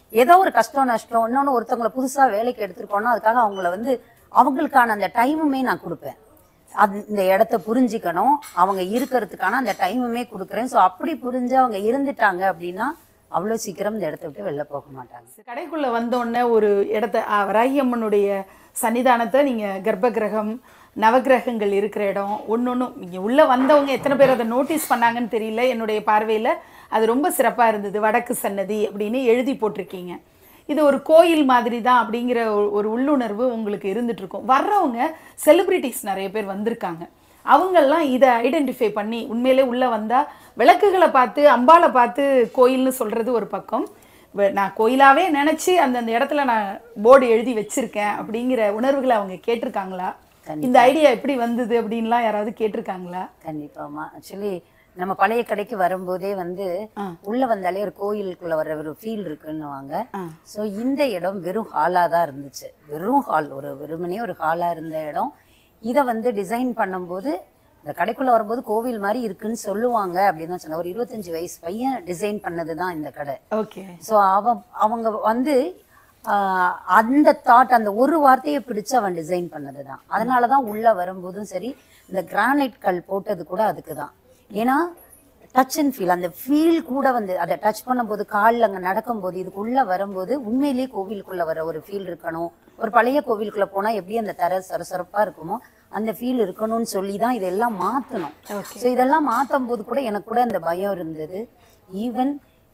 ஏதோ ஒரு கஷ்டம் நஷ்டம் இன்னொன்று ஒருத்தவங்களை புதுசா வேலைக்கு எடுத்துருக்கோம்னா அதுக்காக அவங்கள வந்து அவங்களுக்கான அந்த டைமுமே நான் கொடுப்பேன் அது இந்த இடத்த புரிஞ்சுக்கணும் அவங்க இருக்கிறதுக்கான அந்த டைமுமே கொடுக்குறேன் ஸோ அப்படி புரிஞ்சு அவங்க இருந்துட்டாங்க அப்படின்னா அவ்வளோ சீக்கிரம் இந்த இடத்த விட்டு வெளில போக மாட்டாங்க கடைக்குள்ள வந்த உடனே ஒரு இடத்த ஆ, வராகி அம்மனுடைய சன்னிதானத்தை நீங்க கர்ப்ப கிரகம் நவக்கிரகங்கள் இருக்கிற இடம் ஒன்னொன்னும் இங்க உள்ள வந்தவங்க எத்தனை பேர் அதை நோட்டீஸ் பண்ணாங்கன்னு தெரியல என்னுடைய பார்வையில அது ரொம்ப சிறப்பா இருந்தது வடக்கு சன்னதி அப்படின்னு எழுதி போட்டிருக்கீங்க இது ஒரு கோயில் மாதிரி தான் அப்படிங்கிற ஒரு- ஒரு உள்ளுணர்வு உங்களுக்கு இருந்துட்டு இருக்கும் வர்றவங்க செலிபிரிட்டிஸ் நிறைய பேர் வந்திருக்காங்க அவங்கெல்லாம் இதை ஐடென்டிஃபை பண்ணி உண்மையிலே உள்ளே வந்தால் விளக்குகளை பார்த்து அம்பாளை பார்த்து கோயில்னு சொல்கிறது ஒரு பக்கம் வ- நான் கோயிலாவே நினச்சி அந்தந்த இடத்துல நான் போர்டு எழுதி வச்சிருக்கேன் அப்படிங்கிற உணர்வுகளை அவங்க கேட்டிருக்காங்களா இந்த ஐடியா எப்படி வந்தது அப்படின்லாம் யாராவது கேட்டிருக்காங்களா கண்டிப்பாமா ஆக்சுவலி நம்ம பழைய கடைக்கு வரும்போதே வந்து உள்ள வந்தாலே ஒரு கோயிலுக்குள்ள வர ஒரு ஃபீல் இருக்குன்னுவாங்க ஆ. ஸோ இந்த இடம் வெறும் ஹாலா தான் இருந்துச்சு வெறும் ஹால் ஒரு வெறுமனே ஒரு ஹாலா இருந்த இடம் இதை வந்து டிசைன் பண்ணும்போது இந்த கடைக்குள்ள வரும்போது கோவில் மாதிரி இருக்குன்னு சொல்லுவாங்க அப்படின்னு தான் சொன்னேன் ஒரு இருபத்தஞ்சு வயசு பையன் டிசைன் பண்ணது தான் இந்த கடை ஓகே ஸோ அவ அவங்க வந்து ஆஹ், அந்த தாட் அந்த ஒரு வார்த்தையை பிடிச்சு அவன் டிசைன் பண்ணது தான் அதனால தான் உள்ள வரும்போதும் சரி இந்த கிரானைட் கல் போட்டது கூட அதுக்கு தான் ஏன்னா டச் அண்ட் ஃபீல் அந்த ஃபீல் கூட வந்து அதை டச் பண்ணும்போது காலில் அங்கே நடக்கும்போது இதுக்குள்ள வரும்போது உண்மையிலேயே கோவிலுக்குள்ள வர ஒரு ஃபீல் இருக்கணும் ஒரு பழைய கோவிலுக்குள்ள போனா எப்படி அந்த தர சரசரப்பா இருக்குமோ அந்த ஃபீல் இருக்கணும்னு சொல்லி தான் இதெல்லாம் மாற்றணும் ஸோ இதெல்லாம் மாற்றும் போது கூட எனக்கு கூட அந்த பயம் இருந்தது ஈவன்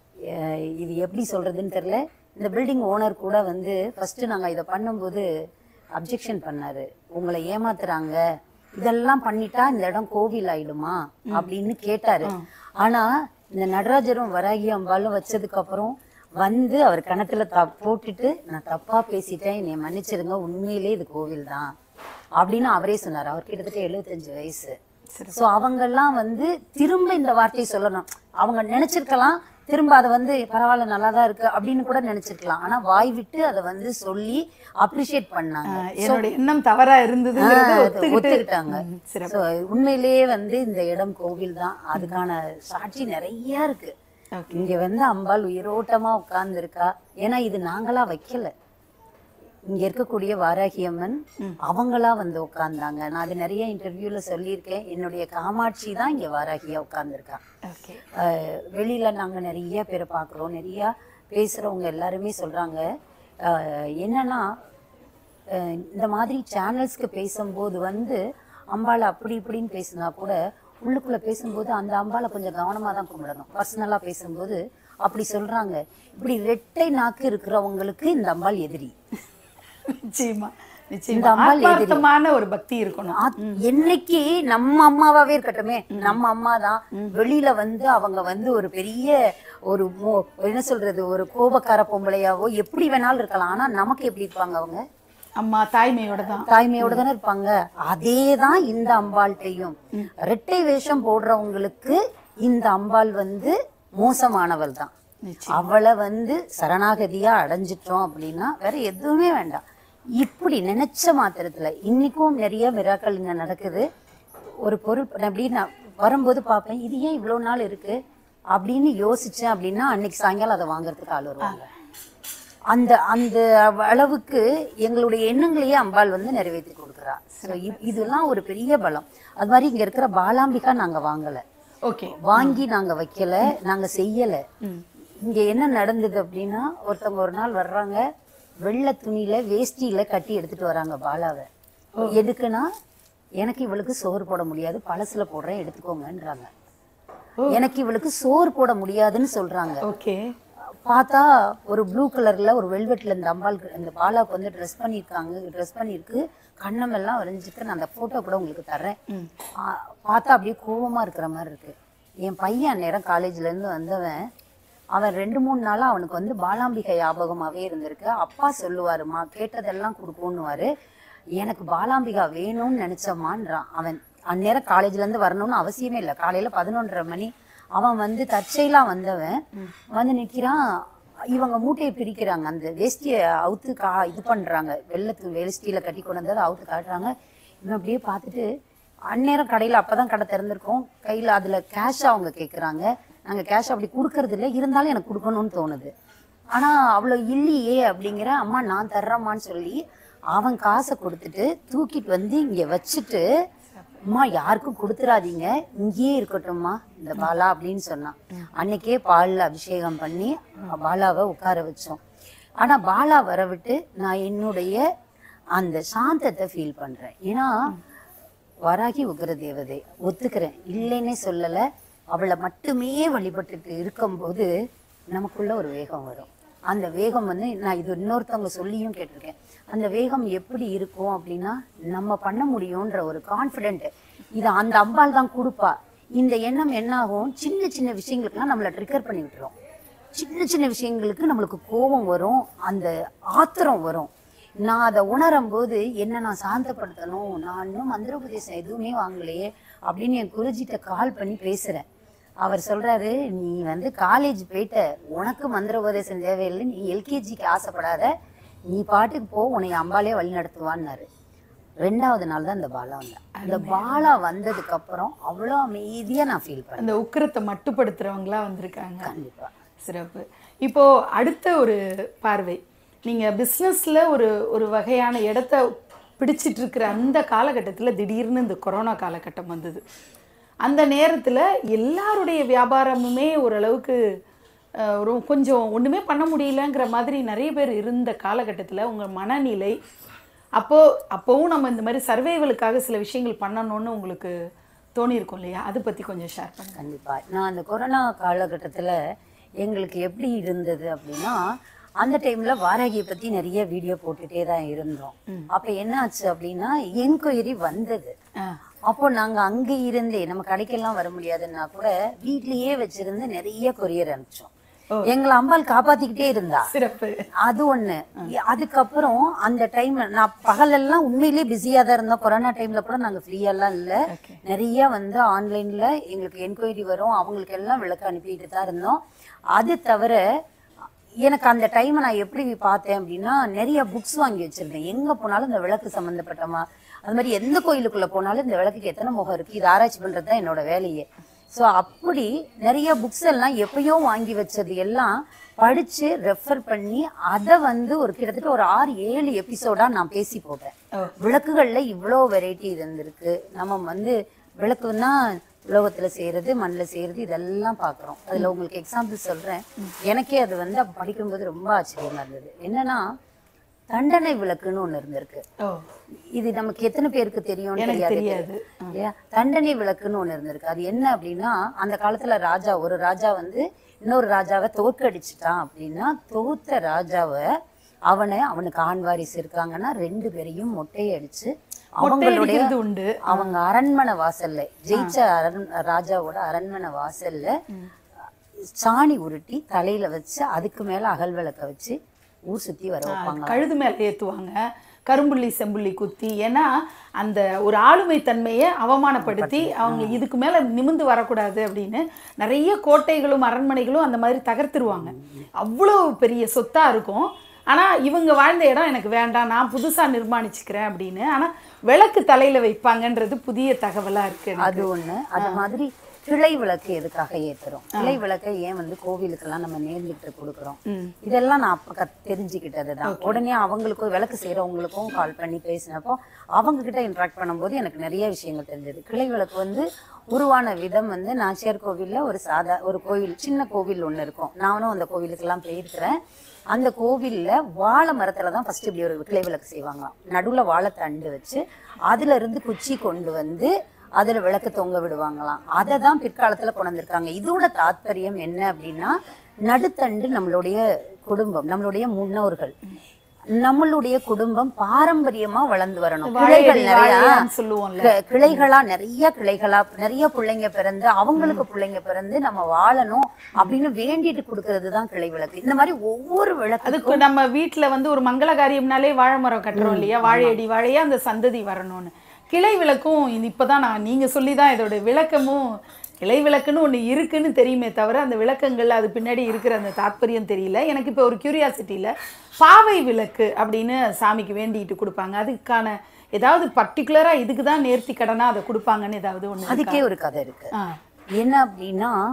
இது எப்படி சொல்றதுன்னு தெரியல இந்த பில்டிங் ஓனர் கூட வந்து ஃபர்ஸ்ட் நாங்க இதை பண்ணும்போது அப்ஜெக்ஷன் பண்ணாரு உங்களை ஏமாத்துறாங்க இதெல்லாம் பண்ணிட்டா இந்த இடம் கோவில் ஆயிடுமா அப்படின்னு கேட்டாரு ஆனா இந்த நடராஜரும் வராகி அம்பாலும் வச்சதுக்கு அப்புறம் வந்து அவர் கணத்துல த போட்டுட்டு நான் தப்பா பேசிட்டேன் என்னை மன்னிச்சிருங்க உண்மையிலே இது கோவில் தான் அப்படின்னு அவரே சொன்னார் அவர் கிட்டத்தட்ட எழுபத்தஞ்சு வயசு ஸோ அவங்கெல்லாம் வந்து திரும்ப இந்த வார்த்தையை சொல்லணும் அவங்க நினைச்சிருக்கலாம் திரும்ப அதை வந்து பரவாயில்ல நல்லா தான் இருக்கு அப்படின்னு கூட நினைச்சிருக்கலாம் ஆனா வாய் விட்டு அதை வந்து சொல்லி அப்ரிஷியேட் பண்ணாங்க என்னோட எண்ணம் தவறா இருந்ததுங்கிறத ஆஹ் ஒத்துக்கிட்டு ஒத்துக்கிட்டாங்க ம், சிறப்பு So, உண்மையிலேயே வந்து இந்த இடம் கோவில் தான் அதுக்கான சாட்சி நிறைய இருக்கு Okay. இங்க வந்து அம்பாள் உயிரோட்டமா உட்கார்ந்து இருக்கா ஏன்னா இது நாங்களா வைக்கல இங்க இருக்கக்கூடிய வாராகி அம்மன் அவங்களா வந்து உட்கார்ந்தாங்க நான் அது நிறைய இன்டர்வியூல சொல்லியிருக்கேன் என்னுடைய காமாட்சி தான் இங்க வாராகியா உட்கார்ந்துருக்கா ஓகே அஹ் வெளியில நாங்க நிறைய பேரை பார்க்குறோம் நிறைய பேசுறவங்க எல்லாருமே சொல்றாங்க அஹ் என்னன்னா அஹ் இந்த மாதிரி சேனல்ஸ்க்கு பேசும்போது வந்து அம்பாளை அப்படி இப்படின்னு பேசினா கூட உள்ளுக்குள்ள பேசும்போது அந்த அம்பாளை கொஞ்சம் கவனமா தான் கும்பிடணும் பர்சனலா பேசும்போது அப்படி சொல்றாங்க இப்படி ரெட்டை நாக்கு இருக்கிறவங்களுக்கு இந்த அம்பாள் எதிரி நிச்சயமா இந்த நிச்சயமா அம்பாள் எதிரி. ஆத்மார்த்தமான ஒரு பக்தி இருக்கணும் ஆத்- என்னைக்கு நம்ம அம்மாவாவே இருக்கட்டுமே நம்ம அம்மா தான் வெளியில வந்து அவங்க வந்து ஒரு பெரிய ஒரு மோ- என்ன சொல்றது ஒரு கோபக்கார பொம்பளையாவோ எப்படி வேணாலும் இருக்கலாம் ஆனா நமக்கு எப்படி இருப்பாங்க அவங்க அம்மா தாய்மையோட தான் தாய்மையோட தானே இருப்பாங்க அதே தான் இந்த அம்பாள்கிட்டையும் ரெட்டை வேஷம் போடுறவங்களுக்கு இந்த அம்பாள் வந்து மோசமானவள் தான் நிச்சயம் அவளை வந்து சரணாகதியா அடைஞ்சிட்டோம் அப்படின்னா வேற எதுவுமே வேண்டாம் இப்படி நினைச்ச மாத்திரத்துல இன்னைக்கும் நிறைய மிராக்கள் இங்க நடக்குது ஒரு பொருள் நான் அப்படி நான் வரும்போது பார்ப்பேன் இது ஏன் இவ்வளவு நாள் இருக்கு அப்படின்னு யோசிச்சேன் அப்படின்னா அன்னைக்கு சாயங்காலம் அதை வாங்குறதுக்கு ஆள் வருவாங்க அந்த அந்த அளவுக்கு எங்களுடைய எண்ணங்களையே அம்பாள் வந்து நிறைவேற்றி கொடுக்குறா ஸோ இதெல்லாம் ஒரு பெரிய பலம் அது மாதிரி இங்க இருக்கிற பாலாம்பிகா நாங்க வாங்கல ஓகே வாங்கி நாங்க வைக்கல நாங்க செய்யல இங்க என்ன நடந்தது அப்படின்னா ஒருத்தவங்க ஒரு நாள் வர்றாங்க வெள்ளை துணியில வேஷ்டியில கட்டி எடுத்துட்டு வராங்க பாலாவை எதுக்குன்னா எனக்கு இவளுக்கு சோறு போட முடியாது பழசுல போடுறேன் எடுத்துக்கோங்கன்றாங்க எனக்கு இவளுக்கு சோறு போட முடியாதுன்னு சொல்றாங்க ஓகே பார்த்தா ஒரு ப்ளூ கலர்ல ஒரு வெல்வெட்ல இந்த அம்பாள் இந்த பாலாவுக்கு வந்து ட்ரெஸ் பண்ணியிருக்காங்க ட்ரெஸ் பண்ணியிருக்கு கண்ணமெல்லாம் வரைஞ்சிட்டு நான் அந்த போட்டோ கூட உங்களுக்கு தர்றேன் ஆ, பார்த்தா அப்படியே கோவமா இருக்கிற மாதிரி இருக்கு என் பையன் நேரம் காலேஜ்ல இருந்து வந்தவன் அவன் ரெண்டு மூணு நாளா அவனுக்கு வந்து பாலாம்பிகை ஞாபகமாவே இருந்திருக்கு அப்பா சொல்லுவாருமா கேட்டதெல்லாம் கொடுப்போன்னுவாரு எனக்கு பாலாம்பிகா வேணும்னு நினைச்சம்மான்றான் அவன் அந்நேரம் காலேஜ்ல இருந்து வரணும்னு அவசியமே இல்லை காலையில பதினொன்றரை மணி அவன் வந்து தற்செயலா வந்தவன் வந்து நிக்கிறான் இவங்க மூட்டையை பிரிக்கிறாங்க அந்த வேஷ்டியை அவுத்து கா இது பண்றாங்க வெள்ளத்து வேஷ்டியில கட்டி கொண்டு வந்ததை அவுத்து காட்டுறாங்க இவன் அப்படியே பார்த்துட்டு அந்நேரம் கடையில அப்பதான் கடை திறந்திருக்கோம் கையில அதுல கேஷ் அவங்க கேக்குறாங்க நாங்க கேஷ் அப்படி கொடுக்கறது இல்லை இருந்தாலும் எனக்கு கொடுக்கணும்னு தோணுது ஆனா அவ்வளோ இல்லையே அப்படிங்கிற அம்மா நான் தர்றேம்மான்னு சொல்லி அவன் காசை கொடுத்துட்டு தூக்கிட்டு வந்து இங்க வச்சுட்டு அம்மா யாருக்கும் கொடுத்துறாதீங்க இங்கேயே இருக்கட்டும்மா இந்த பாலா அப்படின்னு சொன்னான் அன்னைக்கே பால்ல அபிஷேகம் பண்ணி பாலாவை உட்கார வச்சோம் ஆனா பாலா வர விட்டு நான் என்னுடைய அந்த சாந்தத்தை ஃபீல் பண்றேன் ஏன்னா வராகி உக்ர தேவதை ஒத்துக்கிறேன் இல்லைன்னே சொல்லல அவளை மட்டுமே வழிபட்டுட்டு இருக்கும்போது நமக்குள்ள ஒரு வேகம் வரும் அந்த வேகம் வந்து நான் இது இன்னொருத்தவங்க சொல்லியும் கேட்டிருக்கேன் அந்த வேகம் எப்படி இருக்கும் அப்படின்னா நம்ம பண்ண முடியும்ன்ற ஒரு கான்ஃபிடென்ட் இது அந்த அம்பாள் தான் கொடுப்பா இந்த எண்ணம் என்ன ஆகும் சின்ன சின்ன விஷயங்களுக்கெல்லாம் நம்மளை ட்ரிகர் பண்ணி விட்டுரும் சின்ன சின்ன விஷயங்களுக்கு நம்மளுக்கு கோபம் வரும் அந்த ஆத்திரம் வரும் நான் அதை உணரும் போது என்ன நான் சாந்தப்படுத்தணும் நான் இன்னும் மந்திரோபதேசம் எதுவுமே வாங்கலையே அப்படின்னு என் குருஜிட்ட கால் பண்ணி பேசுறேன் அவர் சொல்றாரு நீ வந்து காலேஜ் போயிட்ட உனக்கு மந்திரோபதேசம் தேவையில்லை நீ எல்கேஜிக்கு ஆசைப்படாத நீ பாட்டுக்கு போ உன்னை அம்பாலே வழி நடத்துவான்னாரு ரெண்டாவது நாள் தான் இந்த பாலா வந்தேன் அந்த பாலா வந்ததுக்கு அப்புறம் அவ்வளோ அமைதியா நான் ஃபீல் பண்ணேன் அந்த உக்கிரத்தை மட்டுப்படுத்துறவங்களா வந்திருக்காங்க கண்டிப்பா சிறப்பு இப்போ அடுத்த ஒரு பார்வை நீங்க பிஸ்னஸ்ல ஒரு ஒரு வகையான இடத்த பிடிச்சிட்டு இருக்கிற அந்த காலகட்டத்துல திடீர்னு இந்த கொரோனா காலகட்டம் வந்தது அந்த நேரத்துல எல்லாருடைய வியாபாரமுமே ஓரளவுக்கு அஹ், ஒரு கொஞ்சம் ஒண்ணுமே பண்ண முடியலங்கிற மாதிரி நிறைய பேர் இருந்த காலகட்டத்துல உங்க மனநிலை அப்போ அப்போவும் நம்ம இந்த மாதிரி சர்வைவலுக்காக சில விஷயங்கள் பண்ணணும்னு உங்களுக்கு தோணியிருக்கும் இல்லையா அதை பத்தி கொஞ்சம் ஷேர் பண்ணுங்க கண்டிப்பா நான் அந்த கொரோனா காலகட்டத்துல எங்களுக்கு எப்படி இருந்தது அப்படின்னா அந்த டைம்ல வாராகியை பத்தி நிறைய வீடியோ போட்டுட்டே தான் இருந்தோம் அப்ப என்ன ஆச்சு அப்படின்னா என்கொயரி வந்தது ஆ அப்போ நாங்க அங்க இருந்தே நம்ம கடைக்கெல்லாம் வர முடியாதுன்னா கூட வீட்லயே வச்சிருந்து நிறைய கொரியர் அனுப்பிச்சோம் எங்களை அம்பாள் காப்பாத்திக்கிட்டே இருந்தா சிறப்பு அது ஒண்ணு அதுக்கப்புறம் அந்த டைம் நான் பகலெல்லாம் உண்மையிலேயே பிஸியா தான் இருந்தோம் கொரோனா டைம்ல கூட நாங்க ஃப்ரீயெல்லாம் இல்ல Okay. நிறைய வந்து ஆன்லைன்ல எங்களுக்கு என்கொயரி வரும் அவங்களுக்கு எல்லாம் விளக்கு அனுப்பிட்டு தான் இருந்தோம் அது தவிர எனக்கு அந்த டைமை நான் எப்படி பார்த்தேன் அப்படின்னா நிறைய புக்ஸ் வாங்கி வச்சிருந்தேன் எங்க போனாலும் இந்த விளக்கு சம்பந்தப்பட்டமா அது மாதிரி எந்த கோயிலுக்குள்ள போனாலும் இந்த விளக்குக்கு எத்தனை முகம் இருக்கு இது ஆராய்ச்சி பண்றது தான் என்னோட வேலையே ஸோ அப்படி நிறைய புக்ஸ் எல்லாம் எப்பயோ வாங்கி வச்சது எல்லாம் படிச்சு ரெஃபர் பண்ணி அதை வந்து ஒரு கிட்டத்தட்ட ஒரு ஆறு ஏழு எபிசோடா நான் பேசி போட்டேன் ஓ. விளக்குகள்ல இவ்வளோ வெரைட்டி இருந்திருக்கு நம்ம வந்து விளக்குன்னா உலோகத்துல செய்யறது மண்ணில் செய்யறது இதெல்லாம் பார்க்குறோம் அதுல உங்களுக்கு எக்ஸாம்பிள் சொல்றேன் எனக்கே அது வந்து அப்ப படிக்கும்போது ரொம்ப ஆச்சரியமா இருந்தது என்னன்னா தண்டனை விளக்குன்னு ஒண்ணு இருந்திருக்கு ஓ இது நமக்கு எத்தனை பேருக்கு தெரியும் எனக்கு தெரியாது. இல்லையா தண்டனை விளக்குன்னு ஒண்ணு இருந்திருக்கு அது என்ன அப்படின்னா அந்த காலத்துல ராஜா ஒரு ராஜா வந்து இன்னொரு ராஜாவை தோற்கடிச்சிட்டான் அப்படின்னா தோத்த ராஜாவை அவனை அவனுக்கு ஆண் வாரிசு இருக்காங்கன்னா ரெண்டு பேரையும் மொட்டையை அடிச்சு அவங்களுடைய அடிக்கிறது உண்டு அவங்க அரண்மனை வாசல்ல ஜெயிச்ச அரண் ராஜாவோட அரண்மனை வாசல்ல சாணி உருட்டி தலையில வச்சு அதுக்கு மேல அகல் விளக்க வச்சு ஊர் சுத்தி வர வைப்பாங்க கழுது மேல ஏத்துவாங்க கரும்புள்ளி செம்புள்ளி குத்தி ஏன்னா அந்த ஒரு ஆளுமை தன்மையை அவமானப்படுத்தி அவங்க இதுக்கு மேல நிமிந்து வரக்கூடாது அப்படின்னு நிறைய கோட்டைகளும் அரண்மனைகளும் அந்த மாதிரி தகர்த்துருவாங்க அவ்வளோ பெரிய சொத்தா இருக்கும் ஆனா இவங்க வாழ்ந்த இடம் எனக்கு வேண்டாம் நான் புதுசா நிர்மாணிச்சுக்கிறேன் அப்படின்னு ஆனா விளக்கு தலையில வைப்பாங்கன்றது புதிய தகவலா இருக்கு எனக்கு. அது ஒண்ணு அது மாதிரி கிளை விளக்கு எதுக்காக ஏத்துறோம் கிளை விளக்கை ஏன் வந்து கோவிலுக்கெல்லாம் நம்ம நேர்ந்துட்டு கொடுக்குறோம் இதெல்லாம் நான் அப்ப கத்- தெரிஞ்சுக்கிட்டதுதான் உடனே அவங்களுக்கும் விளக்கு செய்யறவங்களுக்கும் கால் பண்ணி பேசினப்போ அவங்க கிட்ட இன்ட்ராக்ட் பண்ணும்போது எனக்கு நிறைய விஷயங்கள் தெரிஞ்சது கிளை விளக்கு வந்து உருவான விதம் வந்து நாச்சியார் கோவில்ல ஒரு சாதா ஒரு கோவில் சின்ன கோவில் ஒண்ணு இருக்கும் நானும் அந்த கோவிலுக்கெல்லாம் போயிருக்கிறேன் அந்த கோவில்ல வாழை மரத்துல தான் ஃபர்ஸ்ட் இப்படி ஒரு கிளை விளக்கு செய்வாங்களாம் நடுவுல வாழைத்தண்டு வச்சு அதுல இருந்து குச்சி கொண்டு வந்து அதுல விளக்கு தொங்க விடுவாங்களாம் அதை தான் பிற்காலத்துல கொண்டு வந்திருக்காங்க இதோட தாத்பரியம் என்ன அப்படின்னா நடுத்தண்டு நம்மளுடைய குடும்பம் நம்மளுடைய முன்னோர்கள் நம்மளுடைய குடும்பம் பாரம்பரியமா வளர்ந்து வரணும் கிளைகள் வாழையடி நிறைய வாழையான்னு சொல்லுவோம்ல கி- கிளைகளா நிறைய கிளைகளா நிறைய பிள்ளைங்க பிறந்து அவங்களுக்கு பிள்ளைங்க பிறந்து நம்ம வாழணும் அப்படின்னு வேண்டிட்டு கொடுக்கறது தான் கிளை விளக்கு இந்த மாதிரி ஒவ்வொரு விளக்கு அதுக்கு நம்ம வீட்ல வந்து ஒரு மங்கள காரியம்னாலே வாழை மரம் கட்டுறோம் இல்லையா வாழையடி வாழையா அந்த சந்ததி வரணும்னு கிளை விளக்கும் இது இப்பதான் நான் நீங்க சொல்லி தான் இதோட விளக்கமும் கிளை விளக்குன்னு ஒண்ணு இருக்குன்னு தெரியுமே தவிர அந்த விளக்கங்கள் அது பின்னாடி இருக்கிற அந்த தாத்பரியம் தெரியல எனக்கு இப்போ ஒரு கியூரியாசிட்டியில பாவை விளக்கு அப்படின்னு சாமிக்கு வேண்டிட்டு கொடுப்பாங்க அதுக்கான ஏதாவது பர்டிகுலரா இதுக்கு தான் நேர்த்தி கடனா அதை கொடுப்பாங்கன்னு ஏதாவது ஒண்ணு இருக்கா? அதுக்கே ஒரு கதை இருக்கு ஆ என்ன அப்படின்னா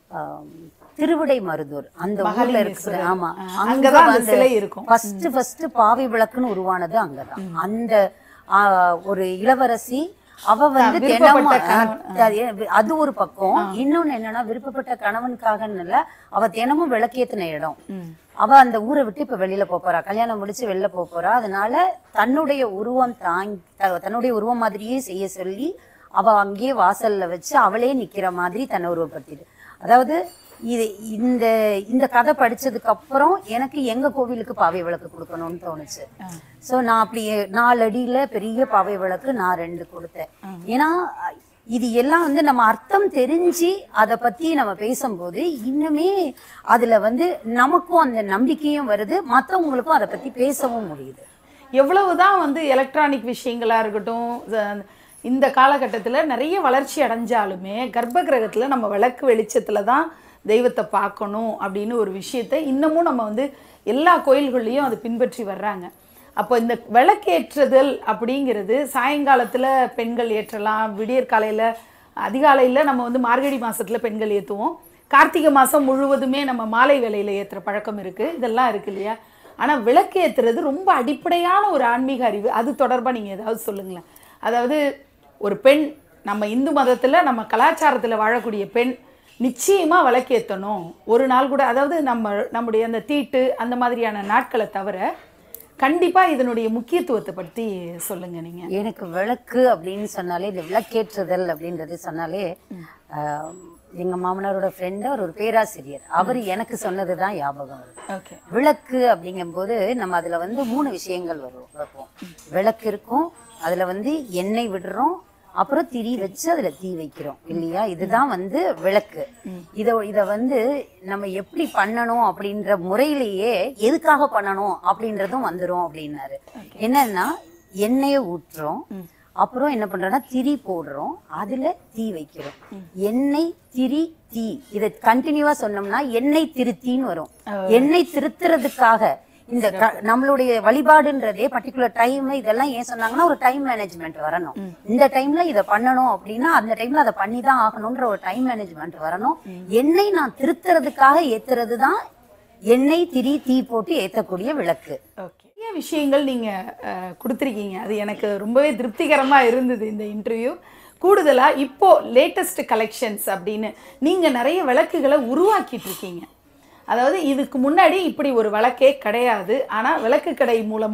ஆம், திருவிடை மருதூர் அந்த ஊர்ல இருக்கிற ஆமா ஆ, அங்கதான் அந்த சிலை இருக்கும். ஃபர்ஸ்ட் ஃபர்ஸ்ட் பாவை விளக்குன்னு உருவானது அங்கதான் அந்த ஆ, ஒரு இளவரசி அவ வந்து தினமும் அது- அது ஒரு பக்கம் இன்னொன்னு என்னன்னா விருப்பப்பட்ட கணவனுக்காகன்னு இல்ல அவ தினமும் விளக்கேத்தின இடம் அவ அந்த ஊரை விட்டு இப்ப வெளியில போப் போறா கல்யாணம் முடிச்சு வெளில போப் போறா அதனால தன்னுடைய உருவம் தாங்கி த- தன்னுடைய உருவம் மாதிரியே செய்ய சொல்லி அவ அங்கேயே வாசல்ல வச்சு அவளே நிக்கிற மாதிரி தன்னை உருவப்படுத்திடு அதாவது இது இந்த இந்த கதை படிச்சதுக்கு அப்புறம் எனக்கு எங்க கோவிலுக்கு பாவை விளக்கு கொடுக்கணும்னு தோணுச்சு சோ நான் அப்படி நாலு அடியில பெரிய பாவை விளக்கு நான் ரெண்டு கொடுத்தேன் ஏன்னா இது எல்லாம் வந்து நம்ம அர்த்தம் தெரிஞ்சு அதை பத்தி நம்ம பேசும்போது இன்னுமே அதுல வந்து நமக்கும் அந்த நம்பிக்கையும் வருது மத்தவங்களுக்கும் அதை பத்தி பேசவும் முடியுது எவ்வளவுதான் வந்து எலக்ட்ரானிக் விஷயங்களா இருக்கட்டும் ச- இந்த காலகட்டத்தில் நிறைய வளர்ச்சி அடைஞ்சாலுமே கர்ப்ப கிரகத்தில் நம்ம விளக்கு வெளிச்சத்தில் தான் தெய்வத்தை பார்க்கணும் அப்படின்னு ஒரு விஷயத்தை இன்னமும் நம்ம வந்து எல்லா கோயில்கள்லையும் அது பின்பற்றி வர்றாங்க அப்போ இந்த விளக்கேற்றுதல் அப்படிங்கிறது சாயங்காலத்தில் பெண்கள் ஏற்றலாம் விடியற் காலையில் அதிகாலையில் நம்ம வந்து மார்கழி மாசத்துல பெண்கள் ஏற்றுவோம் கார்த்திகை மாதம் முழுவதுமே நம்ம மாலை வேளையில் ஏற்றுற பழக்கம் இருக்குது இதெல்லாம் இருக்கு இல்லையா ஆனால் விளக்கு ஏற்றுறது ரொம்ப அடிப்படையான ஒரு ஆன்மீக அறிவு அது தொடர்பாக நீங்கள் ஏதாவது சொல்லுங்களேன் அதாவது ஒரு பெண் நம்ம இந்து மதத்தில் நம்ம கலாச்சாரத்தில் வாழக்கூடிய பெண் நிச்சயமாக விளக்கேற்றணும் ஒரு நாள் கூட அதாவது நம்ம நம்முடைய அந்த தீட்டு அந்த மாதிரியான நாட்களை தவிர கண்டிப்பாக இதனுடைய முக்கியத்துவத்தை பற்றி சொல்லுங்கள் நீங்கள் எனக்கு விளக்கு அப்படின்னு சொன்னாலே இந்த விளக்கேற்றுதல் அப்படின்றது சொன்னாலே ஆஹ், எங்க மாமனாரோட ஃப்ரெண்டு அவர் ஒரு பேராசிரியர் அவர் எனக்கு சொன்னதுதான் ஞாபகம் வருது ஓகே விளக்கு அப்படிங்கும்போது நம்ம அதுல வந்து மூணு விஷயங்கள் வரும் வைப்போம் விளக்கு இருக்கும் அதுல வந்து எண்ணெய் விடுறோம் அப்புறம் திரி வச்சு அதுல தீ வைக்கிறோம் இல்லையா இதுதான் வந்து விளக்கு இத இத வந்து நம்ம எப்படி பண்ணணும் அப்படின்ற முறையிலேயே எதுக்காக பண்ணணும் அப்படின்றதும் வந்துரும் அப்படின்னாரு என்னன்னா எண்ணெயை ஊற்றுறோம் அப்புறம் என்ன பண்றோம்னா திரி போடுறோம் அதுல தீ வைக்கிறோம் எண்ணெய் திரி தீ இதை கண்டினியூவா சொன்னோம்னா எண்ணெய் திருத்தின்னு வரும் எண்ணெய் திருத்துறதுக்காக இந்த க- நம்மளுடைய வழிபாடுன்றதே பர்டிகுலர் டைம் இதெல்லாம் ஏன் சொன்னாங்கன்னா ஒரு டைம் மேனேஜ்மெண்ட் வரணும் இந்த டைம்ல இதை பண்ணணும் அப்படின்னா அந்த டைம்ல அதை பண்ணி தான் ஆகணும்ன்ற ஒரு டைம் மேனேஜ்மெண்ட் வரணும் எண்ணெய் நான் திருத்துறதுக்காக ஏத்துறது தான் எண்ணெய் திரி தீ போட்டு ஏத்தக்கூடிய விளக்கு ஓகே நிறைய விஷயங்கள் நீங்கள் கொடுத்துருக்கீங்க அது எனக்கு ரொம்பவே திருப்திகரமாக இருந்தது இந்த இன்டர்வியூ கூடுதலாக இப்போ லேட்டஸ்ட் கலெக்ஷன்ஸ் அப்படின்னு நீங்கள் நிறைய விளக்குகளை உருவாக்கிட்டு இருக்கீங்க அதாவது இதுக்கு முன்னாடி இப்படி ஒரு விளக்கே கிடையாது ஆனால் விளக்கு கடை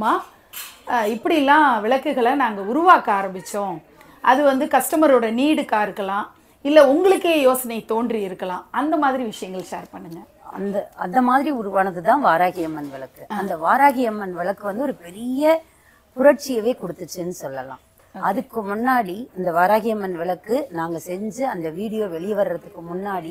மூலமாக இப்படிலாம் விளக்குகளை நாங்கள் உருவாக்க ஆரம்பித்தோம் அது வந்து கஸ்டமரோட நீடுக்காக இருக்கலாம் இல்லை உங்களுக்கே யோசனை தோன்றி இருக்கலாம் அந்த மாதிரி விஷயங்கள் ஷேர் பண்ணுங்கள் அந்த அந்த மாதிரி உருவானது தான் வாராகி அம்மன் விளக்கு அந்த வாராகி அம்மன் விளக்கு வந்து ஒரு பெரிய புரட்சியவே கொடுத்துச்சுன்னு சொல்லலாம் அதுக்கு முன்னாடி இந்த வாராகி அம்மன் விளக்கு நாங்க செஞ்சு அந்த வீடியோ வெளியே வர்றதுக்கு முன்னாடி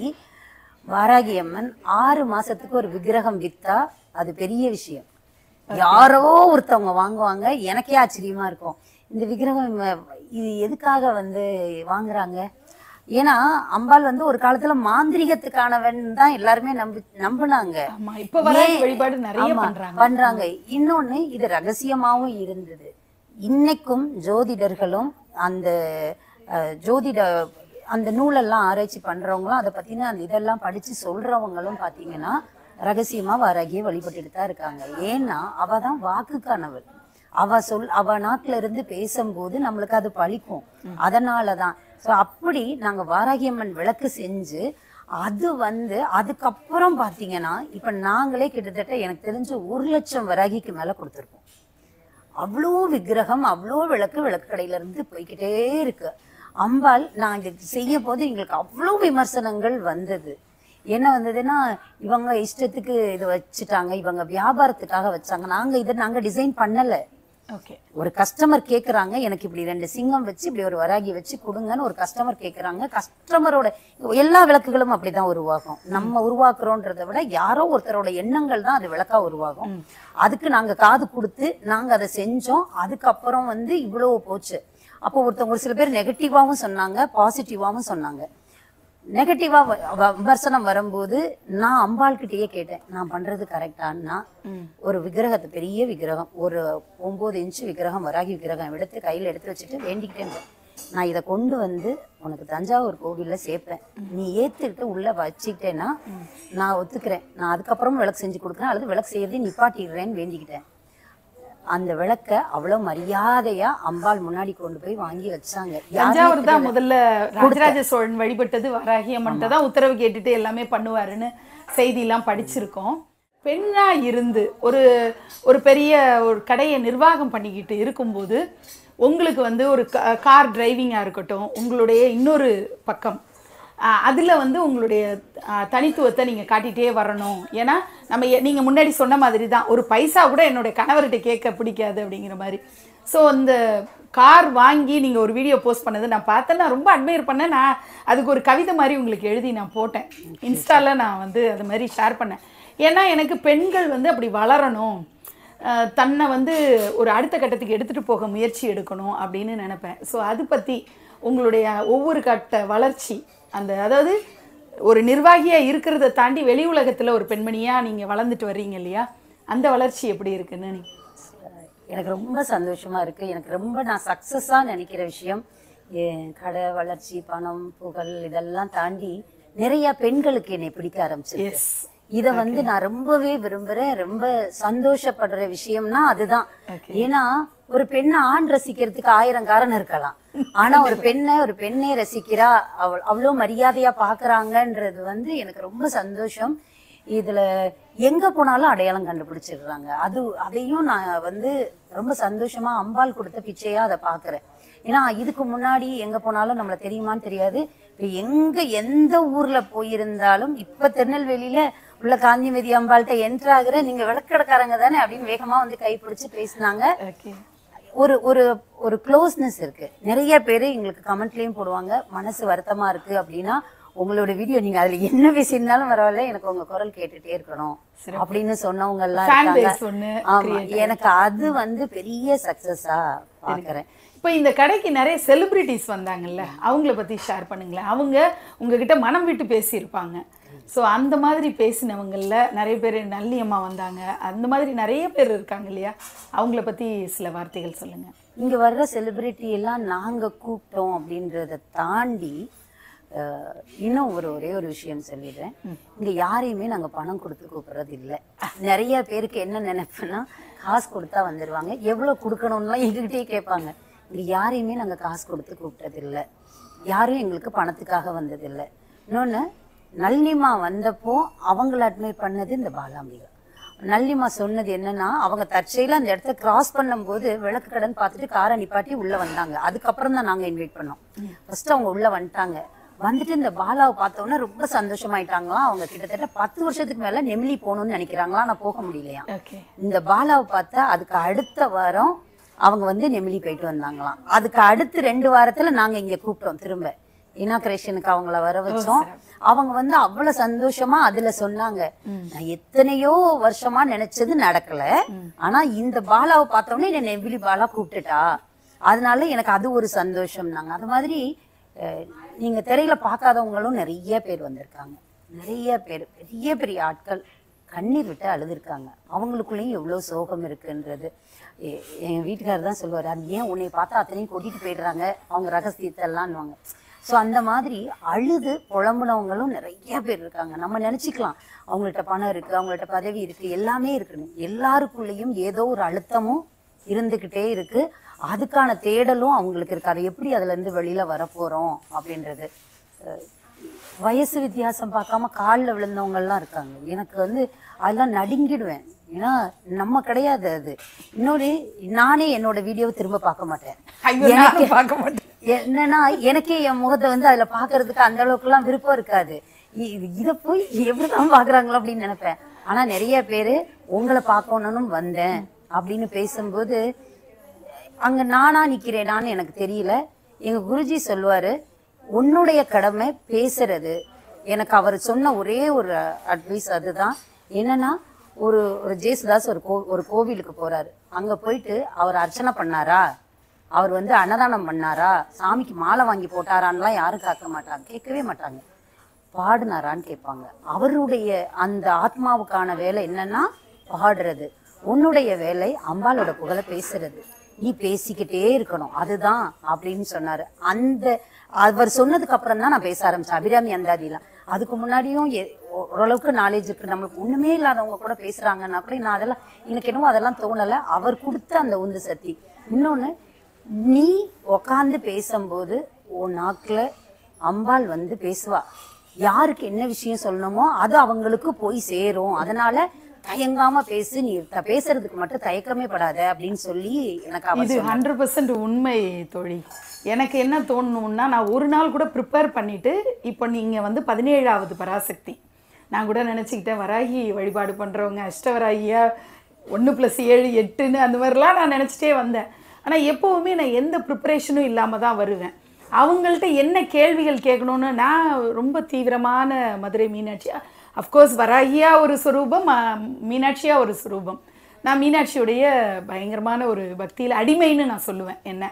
வாராகி அம்மன் ஆறு மாசத்துக்கு ஒரு விக்கிரகம் வித்தா அது பெரிய விஷயம் யாரோ ஒருத்தவங்க வாங்குவாங்க எனக்கே ஆச்சரியமா இருக்கும் இந்த விக்கிரகம் அஹ், இது எதுக்காக வந்து வாங்குறாங்க ஏன்னா அம்பாள் வந்து ஒரு காலத்துல மாந்திரிகத்துக்கானவன் தான் எல்லாருமே நம்பி நம்பினாங்க ஆமாம் இப்போ வர ஏன்? வழிபாடு நிறைய ஆமா, பண்ணுறாங்க பண்றாங்க இன்னொன்னு இது ரகசியமாவும் இருந்தது இன்னைக்கும் ஜோதிடர்களும் அந்த அஹ், ஜோதிட அந்த நூலெல்லாம் ஆராய்ச்சி பண்றவங்களும் அதை பத்தின அந்த இதெல்லாம் படிச்சு சொல்றவங்களும் பாத்தீங்கன்னா ரகசியமா வாராகிய வழிபட்டுட்டு தான் இருக்காங்க ஏன்னா அவ தான் வாக்குக்கானவள் அவ சொல் அவ நாட்டுல இருந்து பேசும்போது நம்மளுக்கு அது பழிக்கும் அதனாலதான் சோ அப்படி நாங்க வாராகியம்மன் விளக்கு செஞ்சு அது வந்து அதுக்கப்புறம் பாத்தீங்கன்னா இப்ப நாங்களே கிட்டத்தட்ட எனக்கு தெரிஞ்ச ஒரு லட்சம் வராகிக்கு மேல கொடுத்துருக்கோம் அவ்வளோ விக்கிரகம் அவ்வளோ விளக்கு விளக்கு கடையில இருந்து போய்க்கிட்டே இருக்கு அம்பாள் நான் இது செய்ய போது எங்களுக்கு அவ்வளோ விமர்சனங்கள் வந்தது என்ன வந்ததுன்னா இவங்க இஷ்டத்துக்கு இது வச்சுட்டாங்க இவங்க வியாபாரத்துக்காக வச்சாங்க நாங்க இதை நாங்க டிசைன் பண்ணல ஓகே ஒரு கஸ்டமர் கேக்குறாங்க எனக்கு இப்படி ரெண்டு சிங்கம் வச்சு இப்படி ஒரு வராகி வச்சு கொடுங்கன்னு ஒரு கஸ்டமர் கேக்குறாங்க கஸ்டமரோட எல்லா விளக்குகளும் அப்படிதான் உருவாகும் நம்ம உருவாக்குறோன்றதை விட யாரோ ஒருத்தரோட எண்ணங்கள் தான் அது விளக்கா உருவாகும் அதுக்கு நாங்க காது கொடுத்து நாங்க அதை செஞ்சோம் அதுக்கப்புறம் வந்து இவ்வளவு போச்சு அப்போ ஒருத்தவங்க ஒரு சில பேர் நெகட்டிவாவும் சொன்னாங்க பாசிட்டிவாவும் சொன்னாங்க நெகட்டிவா விமர்சனம் வரும்போது நான் அம்பாள் கிட்டயே கேட்டேன் நான் பண்றது கரெக்டான்னா ஒரு விக்கிரகத்தை பெரிய விக்கிரகம் ஒரு ஒன்பது இன்ச்சு விக்கிரகம் வராகி விக்கிரகம் எடுத்து கையில எடுத்து வச்சுட்டு வேண்டிக்கிட்டேன் நான் இதை கொண்டு வந்து உனக்கு தஞ்சாவூர் கோவில்ல சேர்ப்பேன் நீ ஏத்துக்கிட்டு உள்ள வச்சுக்கிட்டேன்னா நான் ஒத்துக்கிறேன் நான் அதுக்கப்புறம் விளக்கு செஞ்சு கொடுக்குறேன் அல்லது விளக்கு செய்யறதை நிப்பாட்டிடுறேன்னு வேண்டிக்கிட்டேன் அந்த விளக்க அவ்வளவு மரியாதையா அம்பாள் முன்னாடி கொண்டு போய் வாங்கி வச்சாங்க யாருமே தஞ்சாவூர் தான் முதல்ல ராஜராஜ சோழன் வழிபட்டது வராகி அம்மன்ட்ட தான் உத்தரவு கேட்டுட்டு எல்லாமே பண்ணுவாருன்னு செய்தியெல்லாம் படிச்சிருக்கோம் பெண்ணா இருந்து ஒரு ஒரு பெரிய ஒரு கடையை நிர்வாகம் பண்ணிக்கிட்டு இருக்கும்போது உங்களுக்கு வந்து ஒரு கார் டிரைவிங்காக இருக்கட்டும் உங்களுடைய இன்னொரு பக்கம் அதில் வந்து உங்களுடைய அஹ், தனித்துவத்தை நீங்கள் காட்டிகிட்டே வரணும் ஏன்னா நம்ம நீங்கள் முன்னாடி சொன்ன மாதிரி தான் ஒரு பைசா கூட என்னுடைய கணவர்கிட்ட கேட்க பிடிக்காது அப்படிங்கிற மாதிரி ஸோ அந்த கார் வாங்கி நீங்கள் ஒரு வீடியோ போஸ்ட் பண்ணது நான் பார்த்தேன் நான் ரொம்ப அட்மையர் பண்ணேன் நான் அதுக்கு ஒரு கவிதை மாதிரி உங்களுக்கு எழுதி நான் போட்டேன் இன்ஸ்டாவில் நான் வந்து அது மாதிரி ஷேர் பண்ணேன் ஏன்னா எனக்கு பெண்கள் வந்து அப்படி வளரணும் அஹ், தன்னை வந்து ஒரு அடுத்த கட்டத்துக்கு எடுத்துகிட்டு போக முயற்சி எடுக்கணும் அப்படின்னு நினைப்பேன் ஸோ அது பற்றி உங்களுடைய ஒவ்வொரு கட்ட வளர்ச்சி அந்த அதாவது ஒரு நிர்வாகியாக இருக்கிறத தாண்டி வெளி உலகத்தில் ஒரு பெண்மணியாக நீங்கள் வளர்ந்துட்டு வர்றீங்க இல்லையா அந்த வளர்ச்சி எப்படி இருக்குன்னு நீ எனக்கு ரொம்ப சந்தோஷமா இருக்கு எனக்கு ரொம்ப நான் சக்சஸா நினைக்கிற விஷயம் என் கடை வளர்ச்சி பணம் புகழ் இதெல்லாம் தாண்டி நிறைய பெண்களுக்கு என்னை பிடிக்க ஆரம்பிச்சிருக்கு எஸ் இத வந்து நான் ரொம்பவே விரும்புறேன் ரொம்ப சந்தோஷப்படுற விஷயம்னா அதுதான் ஏன்னா ஒரு பெண்ணை ஆண் ரசிக்கிறதுக்கு ஆயிரம் காரணம் இருக்கலாம் ஆனா ஒரு பெண்ணை ஒரு பெண்ணை ரசிக்கிறா அவள் அவ்வளவு மரியாதையா பாக்குறாங்கன்றது வந்து எனக்கு ரொம்ப சந்தோஷம் இதுல எங்க போனாலும் அடையாளம் கண்டுபிடிச்சிடுறாங்க அது அதையும் நான் வந்து ரொம்ப சந்தோஷமா அம்பாள் கொடுத்த பிச்சையா அதை பாக்குறேன் ஏன்னா இதுக்கு முன்னாடி எங்க போனாலும் நம்மள தெரியுமான்னு தெரியாது இப்ப எங்க எந்த ஊர்ல போயிருந்தாலும் இப்ப திருநெல்வேலியில உள்ள காந்திமதி அம்பாள்கிட்ட என்ட்ரு ஆகுற நீங்க விளக்கடைக்காரங்க தானே அப்படின்னு வேகமா வந்து கைப்பிடிச்சு பேசினாங்க ஓகே ஒரு ஒரு ஒரு க்ளோஸ்னஸ் இருக்கு நிறைய பேர் எங்களுக்கு கமெண்ட்லயும் போடுவாங்க மனசு வருத்தமா இருக்கு அப்படின்னா உங்களோட வீடியோ நீங்க அதுல என்ன பேசியிருந்தாலும் பரவாயில்ல எனக்கு உங்க குரல் கேட்டுட்டே இருக்கணும் அப்படின்னு சொன்னவங்க எல்லாம் Fan இருக்காங்க base ஒண்ணு ஆமா எனக்கு அது வந்து பெரிய சக்சஸா பாக்குறேன் இப்போ இந்த கடைக்கு நிறைய செலிபிரிட்டிஸ் வந்தாங்கல்ல அவங்கள பற்றி ஷேர் பண்ணுங்களேன் அவங்க உங்ககிட்ட மனம் விட்டு பேசியிருப்பாங்க ஸோ அந்த மாதிரி பேசினவங்களில் நிறைய பேர் நல்லியம்மா வந்தாங்க அந்த மாதிரி நிறைய பேர் இருக்காங்க இல்லையா அவங்கள பற்றி சில வார்த்தைகள் சொல்லுங்கள் இங்க வர்ற செலிபிரிட்டி எல்லாம் நாங்க கூப்பிட்டோம் அப்படின்றத தாண்டி அஹ், இன்னும் ஒரு ஒரே ஒரு விஷயம் சொல்லிடுறேன் இங்க யாரையுமே நாங்க பணம் கொடுத்து கூப்பிடுறது இல்ல நிறைய பேருக்கு என்ன நினைப்புன்னா காசு கொடுத்தா வந்துருவாங்க எவ்வளவு கொடுக்கணும்லாம் எங்ககிட்டயே கேட்பாங்க இங்க யாரையுமே நாங்க காசு கொடுத்து கூப்பிட்டது இல்ல யாரும் எங்களுக்கு பணத்துக்காக வந்தது இல்ல இன்னொன்னு நளினிமா வந்தப்போ அவங்கள அட்மைட் பண்ணது இந்த பாலாம்பிகா நல்லிமா சொன்னது என்னன்னா அவங்க தற்செயலா அந்த இடத்த கிராஸ் பண்ணும்போது விளக்கு கடன் பார்த்துட்டு காரை நிப்பாட்டி உள்ள வந்தாங்க அதுக்கப்புறம் தான் நாங்க இன்வைட் பண்ணோம் ஃபர்ஸ்ட் அவங்க உள்ள வந்துட்டாங்க வந்துட்டு இந்த பாலாவை பார்த்தோன்னே ரொம்ப சந்தோஷமாயிட்டாங்களாம் அவங்க கிட்டத்தட்ட பத்து வருஷத்துக்கு மேல நெமிலி போகணும்னு நினைக்கிறாங்களா நான் போக முடியலையா ஓகே இந்த பாலாவை பார்த்தா அதுக்கு அடுத்த வாரம் அவங்க வந்து நெமிலி போயிட்டு வந்தாங்களாம் அதுக்கு அடுத்து ரெண்டு வாரத்துல நாங்க இங்க கூப்பிட்டோம் திரும்ப இனாக்ரேஷனுக்கு அவங்கள வர வச்சோம் அவங்க வந்து அவ்வளவு சந்தோஷமா அதுல சொன்னாங்க நான் எத்தனையோ வருஷமா நினைச்சது நடக்கல ஆனா இந்த பாலாவை பார்த்தோன்னே என்ன நெவிலி பாலா கூப்பிட்டுட்டா அதனால எனக்கு அது ஒரு சந்தோஷம் நாங்க அது மாதிரி அஹ், நீங்க திரையில பார்க்காதவங்களும் நிறைய பேர் வந்திருக்காங்க நிறைய பேர் பெரிய பெரிய ஆட்கள் கண்ணீர் விட்டு அழுதுருக்காங்க அவங்களுக்குள்ளேயும் எவ்வளவு சோகம் இருக்குன்றது எ- என் வீட்டுக்காரர் தான் சொல்லுவாரு அது ஏன் உன்னை பார்த்தா அத்தனையும் கொட்டிட்டு போயிடுறாங்க அவங்க ரகசியத்தெல்லாம்னுவாங்க ஸோ அந்த மாதிரி அழுது புலம்புனவங்களும் நிறைய பேர் இருக்காங்க நம்ம நினைச்சுக்கலாம் அவங்கள்ட்ட பணம் இருக்கு அவங்கள்ட்ட பதவி இருக்கு எல்லாமே இருக்குன்னு எல்லாருக்குள்ளேயும் ஏதோ ஒரு அழுத்தமும் இருந்துகிட்டே இருக்கு அதுக்கான தேடலும் அவங்களுக்கு இருக்கு அதை எப்படி அதுல இருந்து வெளியில வரப்போறோம் அப்படின்றது அஹ் வயசு வித்தியாசம் பார்க்காம காலில் விழுந்தவங்க எல்லாம் இருக்காங்க எனக்கு வந்து அதெல்லாம் நடுங்கிடுவேன் ஏன்னா நம்ம கிடையாது அது இன்னொரு நானே என்னோட வீடியோவை திரும்ப பார்க்க மாட்டேன் ஐயோ நானும் பார்க்க மாட்டேன் என்னன்னா எனக்கே என் முகத்தை வந்து அதுல பாக்குறதுக்கு அந்த அளவுக்கு எல்லாம் விருப்பம் இருக்காது இ- இது- இத போய் எப்படிதான் பாக்குறாங்களோ அப்படின்னு நினைப்பேன் ஆனா நிறைய பேரு உங்களை பார்க்கணும்னு வந்தேன் அப்படின்னு பேசும்போது அங்க நானா நிக்கிறேனான்னு எனக்கு தெரியல எங்க குருஜி சொல்லுவாரு உன்னுடைய கடமை பேசுறது எனக்கு அவர் சொன்ன ஒரே ஒரு அட்வைஸ் அதுதான் என்னன்னா ஒரு ஒரு ஜேசுதாஸ் ஒரு கோ ஒரு கோவிலுக்கு போறாரு அங்க போயிட்டு அவர் அர்ச்சனை பண்ணாரா அவர் வந்து அன்னதானம் பண்ணாரா சாமிக்கு மாலை வாங்கி போட்டாரான்லாம் யாரும் கேட்க மாட்டாங்க கேட்கவே மாட்டாங்க பாடுனாரான்னு கேட்பாங்க அவருடைய அந்த ஆத்மாவுக்கான வேலை என்னன்னா பாடுறது உன்னுடைய வேலை அம்பாளோட புகழை பேசுறது நீ பேசிக்கிட்டே இருக்கணும் அதுதான் அப்படின்னு சொன்னாரு அந்த அவர் சொன்னதுக்கு அப்புறம் தான் நான் பேச ஆரம்பிச்சேன் அபிராமி அந்தாதிலாம் அதுக்கு முன்னாடியும் எ- ஓ- ஓரளவுக்கு நாலேஜ் இருக்கு நம்மளுக்கு ஒண்ணுமே இல்லாதவங்க கூட பேசுறாங்கன்னா கூட நான் அதெல்லாம் எனக்கு என்னமோ அதெல்லாம் தோணல அவர் கொடுத்த அந்த உந்து சக்தி இன்னொன்னு நீ உக்காந்து பேசும்போது உன் நாக்குல அம்பாள் வந்து பேசுவா யாருக்கு என்ன விஷயம் சொல்லணுமோ அது அவங்களுக்கு போய் சேரும் அதனால தயங்காம பேசு நீ த- பேசுறதுக்கு மட்டும் தயக்கமே படாத அப்படின்னு சொல்லி எனக்கு அவர் இது ஹண்ட்ரட் பர்சன்ட் உண்மை தோழி எனக்கு என்ன தோணணும்னா நான் ஒரு நாள் கூட ப்ரிப்பேர் பண்ணிட்டு இப்போ நீங்க வந்து பதினேழாவது பராசக்தி நான் கூட நினச்சிக்கிட்டேன் வராகி வழிபாடு பண்றவங்க அஷ்டவராகியா ஒன்று ப்ளஸ் ஏழு எட்டுன்னு அந்த மாதிரிலாம் நான் நினச்சிட்டே வந்தேன் ஆனால் எப்போவுமே நான் எந்த ப்ரிப்பரேஷனும் இல்லாமல் தான் வருவேன் அவங்கள்ட்ட என்ன கேள்விகள் கேட்கணும்னு நான் ரொம்ப தீவிரமான மதுரை மீனாட்சியா அஃப்கோர்ஸ் வராகியா ஒரு சுரூபம் ஆ, மீனாட்சியா ஒரு சுரூபம் நான் மீனாட்சியுடைய பயங்கரமான ஒரு பக்தியில் அடிமைன்னு நான் சொல்லுவேன் என்ன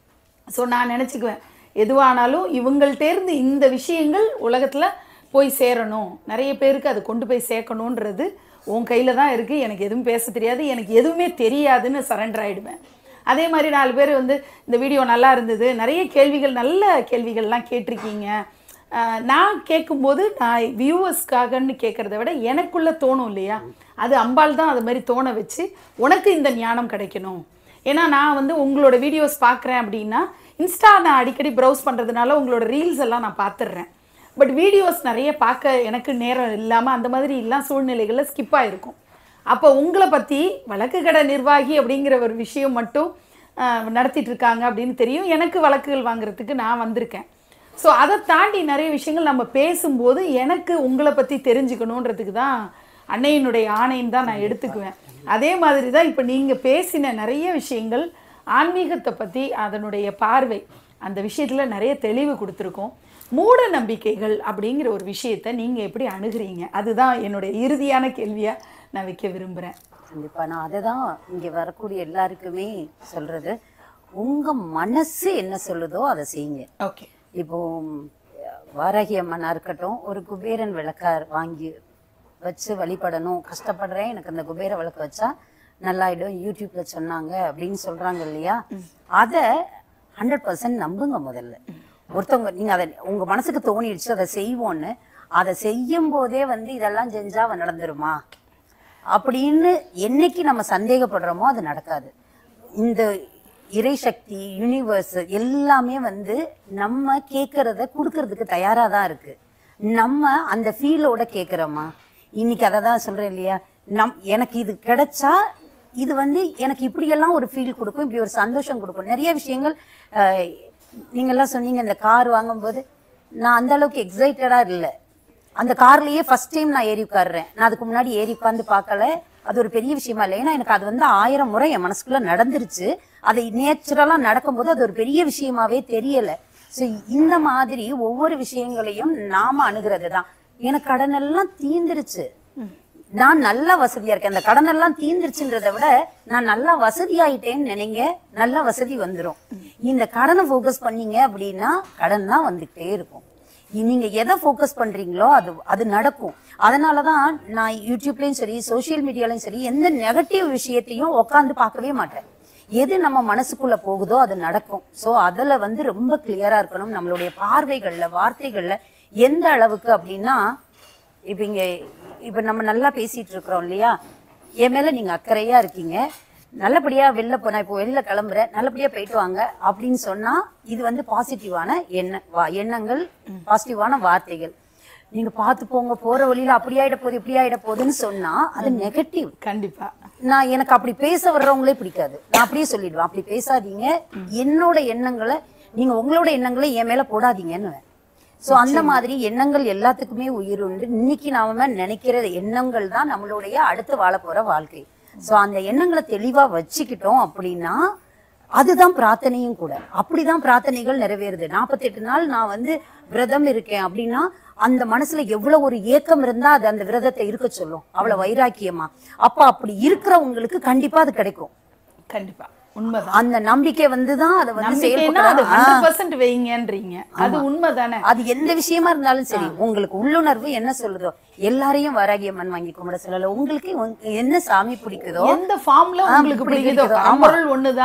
ஸோ நான் நினச்சிக்குவேன் எதுவானாலும் இவங்கள்ட்டேருந்து இந்த விஷயங்கள் உலகத்தில் போய் சேரணும் நிறைய பேருக்கு அது கொண்டு போய் சேர்க்கணுன்றது உன் கையில் தான் இருக்குது எனக்கு எதுவும் பேச தெரியாது எனக்கு எதுவுமே தெரியாதுன்னு சரண்டர் ஆகிடுவேன் அதே மாதிரி நாலு பேர் வந்து இந்த வீடியோ நல்லா இருந்தது நிறைய கேள்விகள் நல்ல கேள்விகள்லாம் கேட்டிருக்கீங்க ஆஹ் நான் கேட்கும்போது நான் வியூவர்ஸ்க்காகன்னு கேட்குறத விட எனக்குள்ளே தோணும் இல்லையா அது அம்பாள் தான் அது மாதிரி தோண வச்சு உனக்கு இந்த ஞானம் கிடைக்கணும் ஏன்னா நான் வந்து உங்களோட வீடியோஸ் பார்க்குறேன் அப்படின்னா இன்ஸ்டா நான் அடிக்கடி ப்ரௌஸ் பண்ணுறதுனால உங்களோட ரீல்ஸ் எல்லாம் நான் பார்த்துடுறேன் பட் வீடியோஸ் நிறைய பார்க்க எனக்கு நேரம் இல்லாமல் அந்த மாதிரி எல்லாம் சூழ்நிலைகளில் ஸ்கிப் ஆகிருக்கும் அப்போ உங்களை பற்றி வழக்கு கடை நிர்வாகி அப்படிங்கிற ஒரு விஷயம் மட்டும் ஆஹ், நடத்திட்டு இருக்காங்க அப்படின்னு தெரியும் எனக்கு வழக்குகள் வாங்குறதுக்கு நான் வந்திருக்கேன் ஸோ அதை தாண்டி நிறைய விஷயங்கள் நம்ம பேசும்போது எனக்கு உங்களை பற்றி தெரிஞ்சுக்கணுன்றதுக்கு தான் அன்னையினுடைய ஆணைன்னு தான் நான் எடுத்துக்குவேன் அதே மாதிரி தான் இப்போ நீங்கள் பேசின நிறைய விஷயங்கள் ஆன்மீகத்தை பற்றி அதனுடைய பார்வை அந்த விஷயத்தில் நிறைய தெளிவு கொடுத்துருக்கோம் மூட நம்பிக்கைகள் அப்படிங்கிற ஒரு விஷயத்தை நீங்கள் எப்படி அணுகுறீங்க அதுதான் என்னுடைய இறுதியான கேள்வியாக நான் வைக்க விரும்புகிறேன் கண்டிப்பா நான் அதை தான் இங்க வரக்கூடிய எல்லாருக்குமே சொல்றது உங்க மனசு என்ன சொல்லுதோ அதை செய்யுங்க ஓகே இப்போ ம், வாராகி அம்மனா இருக்கட்டும் ஒரு குபேரன் விளக்கார் வாங்கி வச்சு வழிபடணும் கஷ்டப்படுறேன் எனக்கு அந்த குபேர விளக்கு வச்சா நல்லாயிடும் யூடியூப்ல சொன்னாங்க அப்படின்னு சொல்றாங்க இல்லையா அதை ஹண்ட்ரட் பர்சன்ட் நம்புங்க முதல்ல ஒருத்தவங்க நீங்க அதை உங்க மனசுக்கு தோணிடுச்சு அதை செய்வோன்னு அதை செய்யும் போதே வந்து இதெல்லாம் செஞ்சா அவன் நடந்துருமா அப்படின்னு என்னைக்கு நம்ம சந்தேகப்படுறோமோ அது நடக்காது இந்த இறைசக்தி யூனிவர்ஸ் எல்லாமே வந்து நம்ம கேட்கறத கொடுக்கறதுக்கு தயாரா தான் இருக்கு நம்ம அந்த ஃபீலோட கேட்குறோமா இன்னைக்கு அதை தான் சொல்றேன் இல்லையா நம் எனக்கு இது கிடைச்சா இது வந்து எனக்கு இப்படியெல்லாம் ஒரு ஃபீல் கொடுக்கும் இப்படி ஒரு சந்தோஷம் கொடுக்கும் நிறைய விஷயங்கள் அஹ், நீங்கெல்லாம் சொன்னீங்க இந்த கார் வாங்கும்போது நான் அந்த அளவுக்கு எக்ஸைட்டடா இல்லை அந்த கார்லயே ஃபர்ஸ்ட் டைம் நான் ஏறி உட்கார்றேன் நான் அதுக்கு முன்னாடி ஏறி உட்கார்ந்து பார்க்கல அது ஒரு பெரிய விஷயமா இல்லை ஏன்னா எனக்கு அது வந்து ஆயிரம் முறை என் மனசுக்குள்ள நடந்துருச்சு அது நேச்சுரலா நடக்கும்போது அது ஒரு பெரிய விஷயமாவே தெரியல ஸோ இந்த மாதிரி ஒவ்வொரு விஷயங்களையும் நாம அணுகிறது தான் எனக்கு கடன் எல்லாம் தீந்துருச்சு நான் நல்ல வசதியா இருக்கேன் அந்த கடன் எல்லாம் தீந்துருச்சுன்றதை விட நான் நல்லா வசதியாயிட்டேன்னு நினைங்க நல்ல வசதி வந்துரும் இந்த கடனை ஃபோக்கஸ் பண்ணீங்க அப்படின்னா கடன் தான் வந்துகிட்டே இருக்கும் நீங்க எதை ஃபோக்கஸ் பண்றீங்களோ அது அது நடக்கும் அதனாலதான் நான் யூடியூப்லயும் சரி சோஷியல் மீடியாலயும் சரி எந்த நெகட்டிவ் விஷயத்தையும் உட்காந்து பார்க்கவே மாட்டேன் எது நம்ம மனசுக்குள்ள போகுதோ அது நடக்கும் சோ அதுல வந்து ரொம்ப கிளியரா இருக்கணும் நம்மளுடைய பார்வைகள்ல வார்த்தைகள்ல எந்த அளவுக்கு அப்படின்னா இப்ப இங்க இப்ப நம்ம நல்லா பேசிட்டு இருக்கிறோம் இல்லையா என் மேல நீங்க அக்கறையா இருக்கீங்க நல்லபடியா வெளில போனா இப்போ வெளில கிளம்புறேன் நல்லபடியா போயிட்டு வாங்க அப்படின்னு சொன்னா இது வந்து பாசிட்டிவான எண்ண வா- எண்ணங்கள் பாசிட்டிவான வார்த்தைகள் நீங்க பார்த்து போங்க போற வழியில அப்படி ஆயிட போகுது இப்படி ஆயிட போகுதுன்னு சொன்னா அது நெகட்டிவ் கண்டிப்பா நான் எனக்கு அப்படி பேச வர்றவங்களே பிடிக்காது நான் அப்படியே சொல்லிடுவேன் அப்படி பேசாதீங்க என்னோட எண்ணங்களை நீங்க உங்களோட எண்ணங்களை என் மேல போடாதீங்கன்னு சோ அந்த மாதிரி எண்ணங்கள் எல்லாத்துக்குமே உயிர் உண்டு இன்னைக்கு நாம நினைக்கிற எண்ணங்கள் தான் நம்மளுடைய அடுத்து வாழ போற வாழ்க்கை சோ அந்த எண்ணங்களை தெளிவா வச்சுக்கிட்டோம் அப்படின்னா அதுதான் பிரார்த்தனையும் கூட அப்படிதான் பிரார்த்தனைகள் நிறைவேறுது நாற்பத்தெட்டு நாள் நான் வந்து விரதம் இருக்கேன் அப்படின்னா அந்த மனசுல எவ்வளவு ஒரு ஏக்கம் இருந்தா அது அந்த விரதத்தை இருக்க சொல்லும் அவ்வளவு வைராக்கியமா அப்ப அப்படி இருக்கிறவங்களுக்கு கண்டிப்பா அது கிடைக்கும் கண்டிப்பா உண்மைதான் அந்த நம்பிக்கை வந்துதான் அதை வந்து நம்பிக்கைன்னா அது செயல்படுத்த ஹண்ட்ரட் பர்சன்ட் வைங்கன்றீங்க அது உண்மைதானே அது எந்த விஷயமா இருந்தாலும் சரி உங்களுக்கு உள்ளுணர்வு என்ன சொல்லுதோ எல்லாரையும் வராகியம்மன் வாங்கி கும்பிட சொல்லல உங்களுக்கு உங்க- என்ன சாமி பிடிக்குதோ எந்த ஃபார்ம்ல உங்களுக்கு இப்படி பிடிக்குதோ பிடிக்குதோ, ஆமா. பரம்பொருள் ஒண்ணுதான்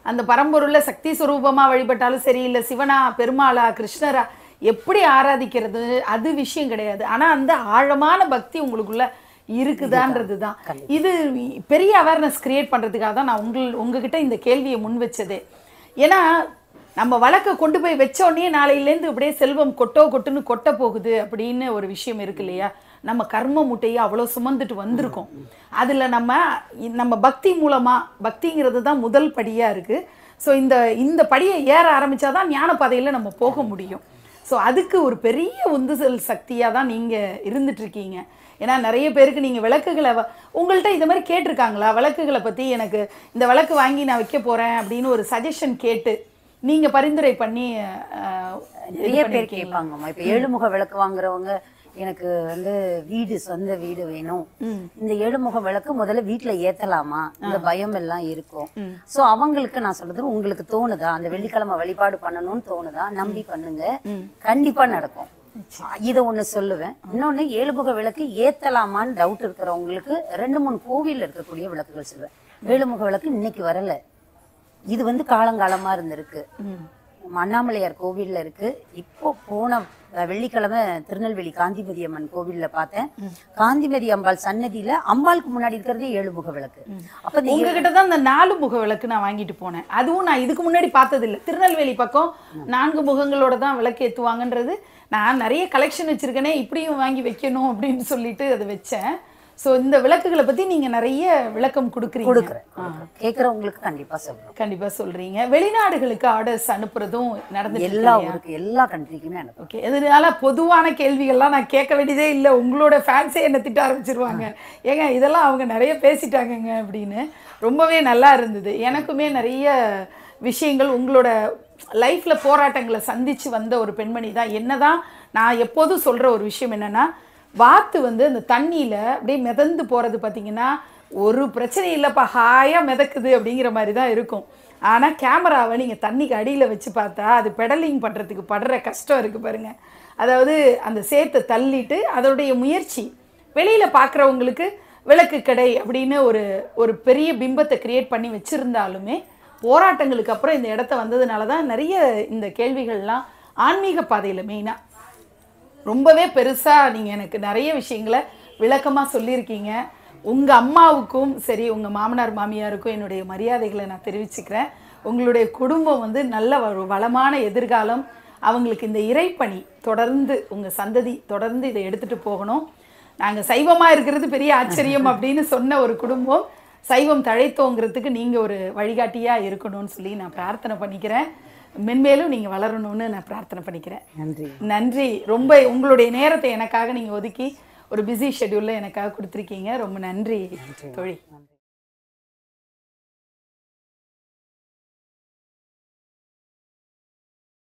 அந்த பரம்பொருளை சக்தி சுரூபமாக வழிபட்டாலும் சரி இல்லை சிவனா பெருமாளா கிருஷ்ணரா எப்படி ஆராதிக்கிறது அது விஷயம் கிடையாது ஆனால் அந்த ஆழமான பக்தி உங்களுக்குள்ள இருக்குதான்றது தான் இது பெரிய அவேர்னஸ் கிரியேட் பண்ணுறதுக்காக தான் நான் உங்கள் உங்ககிட்ட இந்த கேள்வியை முன் வச்சதே ஏன்னா நம்ம வழக்க கொண்டு போய் வச்ச உடனே நாளையிலேருந்து அப்படியே செல்வம் கொட்டோ கொட்டுன்னு கொட்ட போகுது அப்படின்னு ஒரு விஷயம் இருக்கு இல்லையா நம்ம கர்ம மூட்டையை அவ்வளோ சுமந்துட்டு வந்திருக்கோம் அதில் நம்ம நம்ம பக்தி மூலமாக பக்திங்கிறது தான் முதல் படியாக இருக்குது ஸோ இந்த இந்த படியை ஏற ஆரம்பிச்சாதான் ஞான பாதையில் நம்ம போக முடியும் ஸோ அதுக்கு ஒரு பெரிய உந்துதல் சக்தியாக தான் நீங்கள் இருந்துட்டுருக்கீங்க ஏன்னா நிறைய பேருக்கு நீங்கள் விளக்குகளை வ- உங்கள்கிட்ட இந்த மாதிரி கேட்டிருக்காங்களா விளக்குகளை பற்றி எனக்கு இந்த விளக்கு வாங்கி நான் வைக்க போகிறேன் அப்படின்னு ஒரு சஜஷன் கேட்டு நீங்கள் பரிந்துரை பண்ணி அஹ், இது நிறைய பேர் பண்ணியிருக்கீங்களா? கேட்பாங்கம்மா இப்ப ஏழுமுக விளக்கு வாங்குறவங்க எனக்கு வந்து வீடு சொந்த வீடு வேணும் இந்த ஏழுமுக விளக்கு முதல்ல வீட்ல ஏத்தலாமா இந்த பயம் எல்லாம் இருக்கும் சோ அவங்களுக்கு நான் சொல்றது உங்களுக்கு தோணுதா அந்த வெள்ளிக்கிழமை வழிபாடு பண்ணணும்னு தோணுதா நம்பி பண்ணுங்க கண்டிப்பா நடக்கும் இத ஒண்ணு சொல்லுவேன் இன்னொன்னு ஏழுமுக விளக்கு ஏத்தலாமான்னு டவுட் இருக்கிறவங்களுக்கு ரெண்டு மூணு கோவில்ல இருக்கக்கூடிய விளக்குகள் சொல்லுவேன் ஏழுமுக விளக்கு இன்னைக்கு வரல இது வந்து காலங்காலமா இருந்திருக்கு நம்ம அண்ணாமலையார் கோவில்ல இருக்கு இப்போ போன அஹ், வெள்ளிக்கிழமை திருநெல்வேலி காந்திமதி அம்மன் கோவில்ல பார்த்தேன் காந்திமதி அம்பாள் சன்னதியில அம்பாளுக்கு முன்னாடி இருக்கிறதே ஏழுமுக விளக்கு அப்ப இந்த ஏழு- உங்ககிட்ட தான் இந்த நாலு முக விளக்கு நான் வாங்கிட்டு போனேன் அதுவும் நான் இதுக்கு முன்னாடி பார்த்ததில்லை திருநெல்வேலி பக்கம் நான்கு முகங்களோட தான் விளக்கு ஏற்றுவாங்கன்றது நான் நிறைய கலெக்ஷன் வச்சிருக்கேனே இப்படியும் வாங்கி வைக்கணும் அப்படின்னு சொல்லிட்டு அதை வச்சேன் ஸோ இந்த விளக்குகளை பற்றி நீங்கள் நிறைய விளக்கம் கொடுக்குறீங்க கொடுக்குறேன் கொடுக்குறேன். கேட்கறவங்களுக்கு கண்டிப்பா சொல்றேன் கண்டிப்பாக சொல்கிறீங்க வெளிநாடுகளுக்கு ஆர்டர்ஸ் அனுப்புறதும் நடந்துட்டு எல்லா ஊருக்கு எல்லா கண்ட்ரிக்குமே அனுப்புறேன் ஓகே இதனால பொதுவான கேள்விகள்லாம் நான் கேட்க வேண்டியதே இல்லை உங்களோட ஃபேன்ஸே என்னை திட்ட ஆரம்பிச்சிருவாங்க ஏங்க இதெல்லாம் அவங்க நிறைய பேசிட்டாங்கங்க அப்படின்னு ரொம்பவே நல்லா இருந்தது எனக்குமே நிறைய விஷயங்கள் உங்களோட லைஃப்பில் போராட்டங்களை சந்திச்சு வந்த ஒரு பெண்மணி தான் என்னதான் நான் எப்போதும் சொல்கிற ஒரு விஷயம் என்னன்னா வாத்து வந்து அந்த தண்ணியில் அப்படியே மிதந்து போகிறது பார்த்தீங்கன்னா ஒரு பிரச்சனை இல்லைப்பா ஹாயாக மிதக்குது அப்படிங்கிற மாதிரி தான் இருக்கும் ஆனால் கேமராவை நீங்கள் தண்ணிக்கு அடியில் வச்சு பார்த்தா அது பெடலிங் பண்ணுறதுக்கு படுற கஷ்டம் இருக்குது பாருங்க அதாவது அந்த சேத்தை தள்ளிட்டு அதோடைய முயற்சி வெளியில் பார்க்குறவங்களுக்கு விளக்கு கடை அப்படின்னு ஒரு ஒரு பெரிய பிம்பத்தை கிரியேட் பண்ணி வச்சுருந்தாலுமே போராட்டங்களுக்கு அப்புறம் இந்த இடத்த வந்ததுனால தான் நிறைய இந்த கேள்விகள்லாம் ஆன்மீக பாதையில் மெயினாக ரொம்பவே பெருசாக நீங்கள் எனக்கு நிறைய விஷயங்களை விளக்கமாக சொல்லியிருக்கீங்க உங்கள் அம்மாவுக்கும் சரி உங்கள் மாமனார் மாமியாருக்கும் என்னுடைய மரியாதைகளை நான் தெரிவிச்சுக்கிறேன் உங்களுடைய குடும்பம் வந்து நல்ல ஒரு வளமான எதிர்காலம் அவங்களுக்கு இந்த இறைப்பணி தொடர்ந்து உங்கள் சந்ததி தொடர்ந்து இதை எடுத்துகிட்டு போகணும் நாங்கள் சைவமாக இருக்கிறது பெரிய ஆச்சரியம் அப்படின்னு சொன்ன ஒரு குடும்பம் சைவம் தழைத்தோங்கிறதுக்கு நீங்கள் ஒரு வழிகாட்டியாக இருக்கணும்னு சொல்லி நான் பிரார்த்தனை பண்ணிக்கிறேன் மென்மேலும் நீங்கள் வளரணும்னு நான் பிரார்த்தனை பண்ணிக்கிறேன் நன்றி நன்றி ரொம்ப உங்களுடைய நேரத்தை எனக்காக நீங்கள் ஒதுக்கி ஒரு பிஸி ஷெட்யூலில் எனக்காக கொடுத்துருக்கீங்க ரொம்ப நன்றி தொழில் நன்றி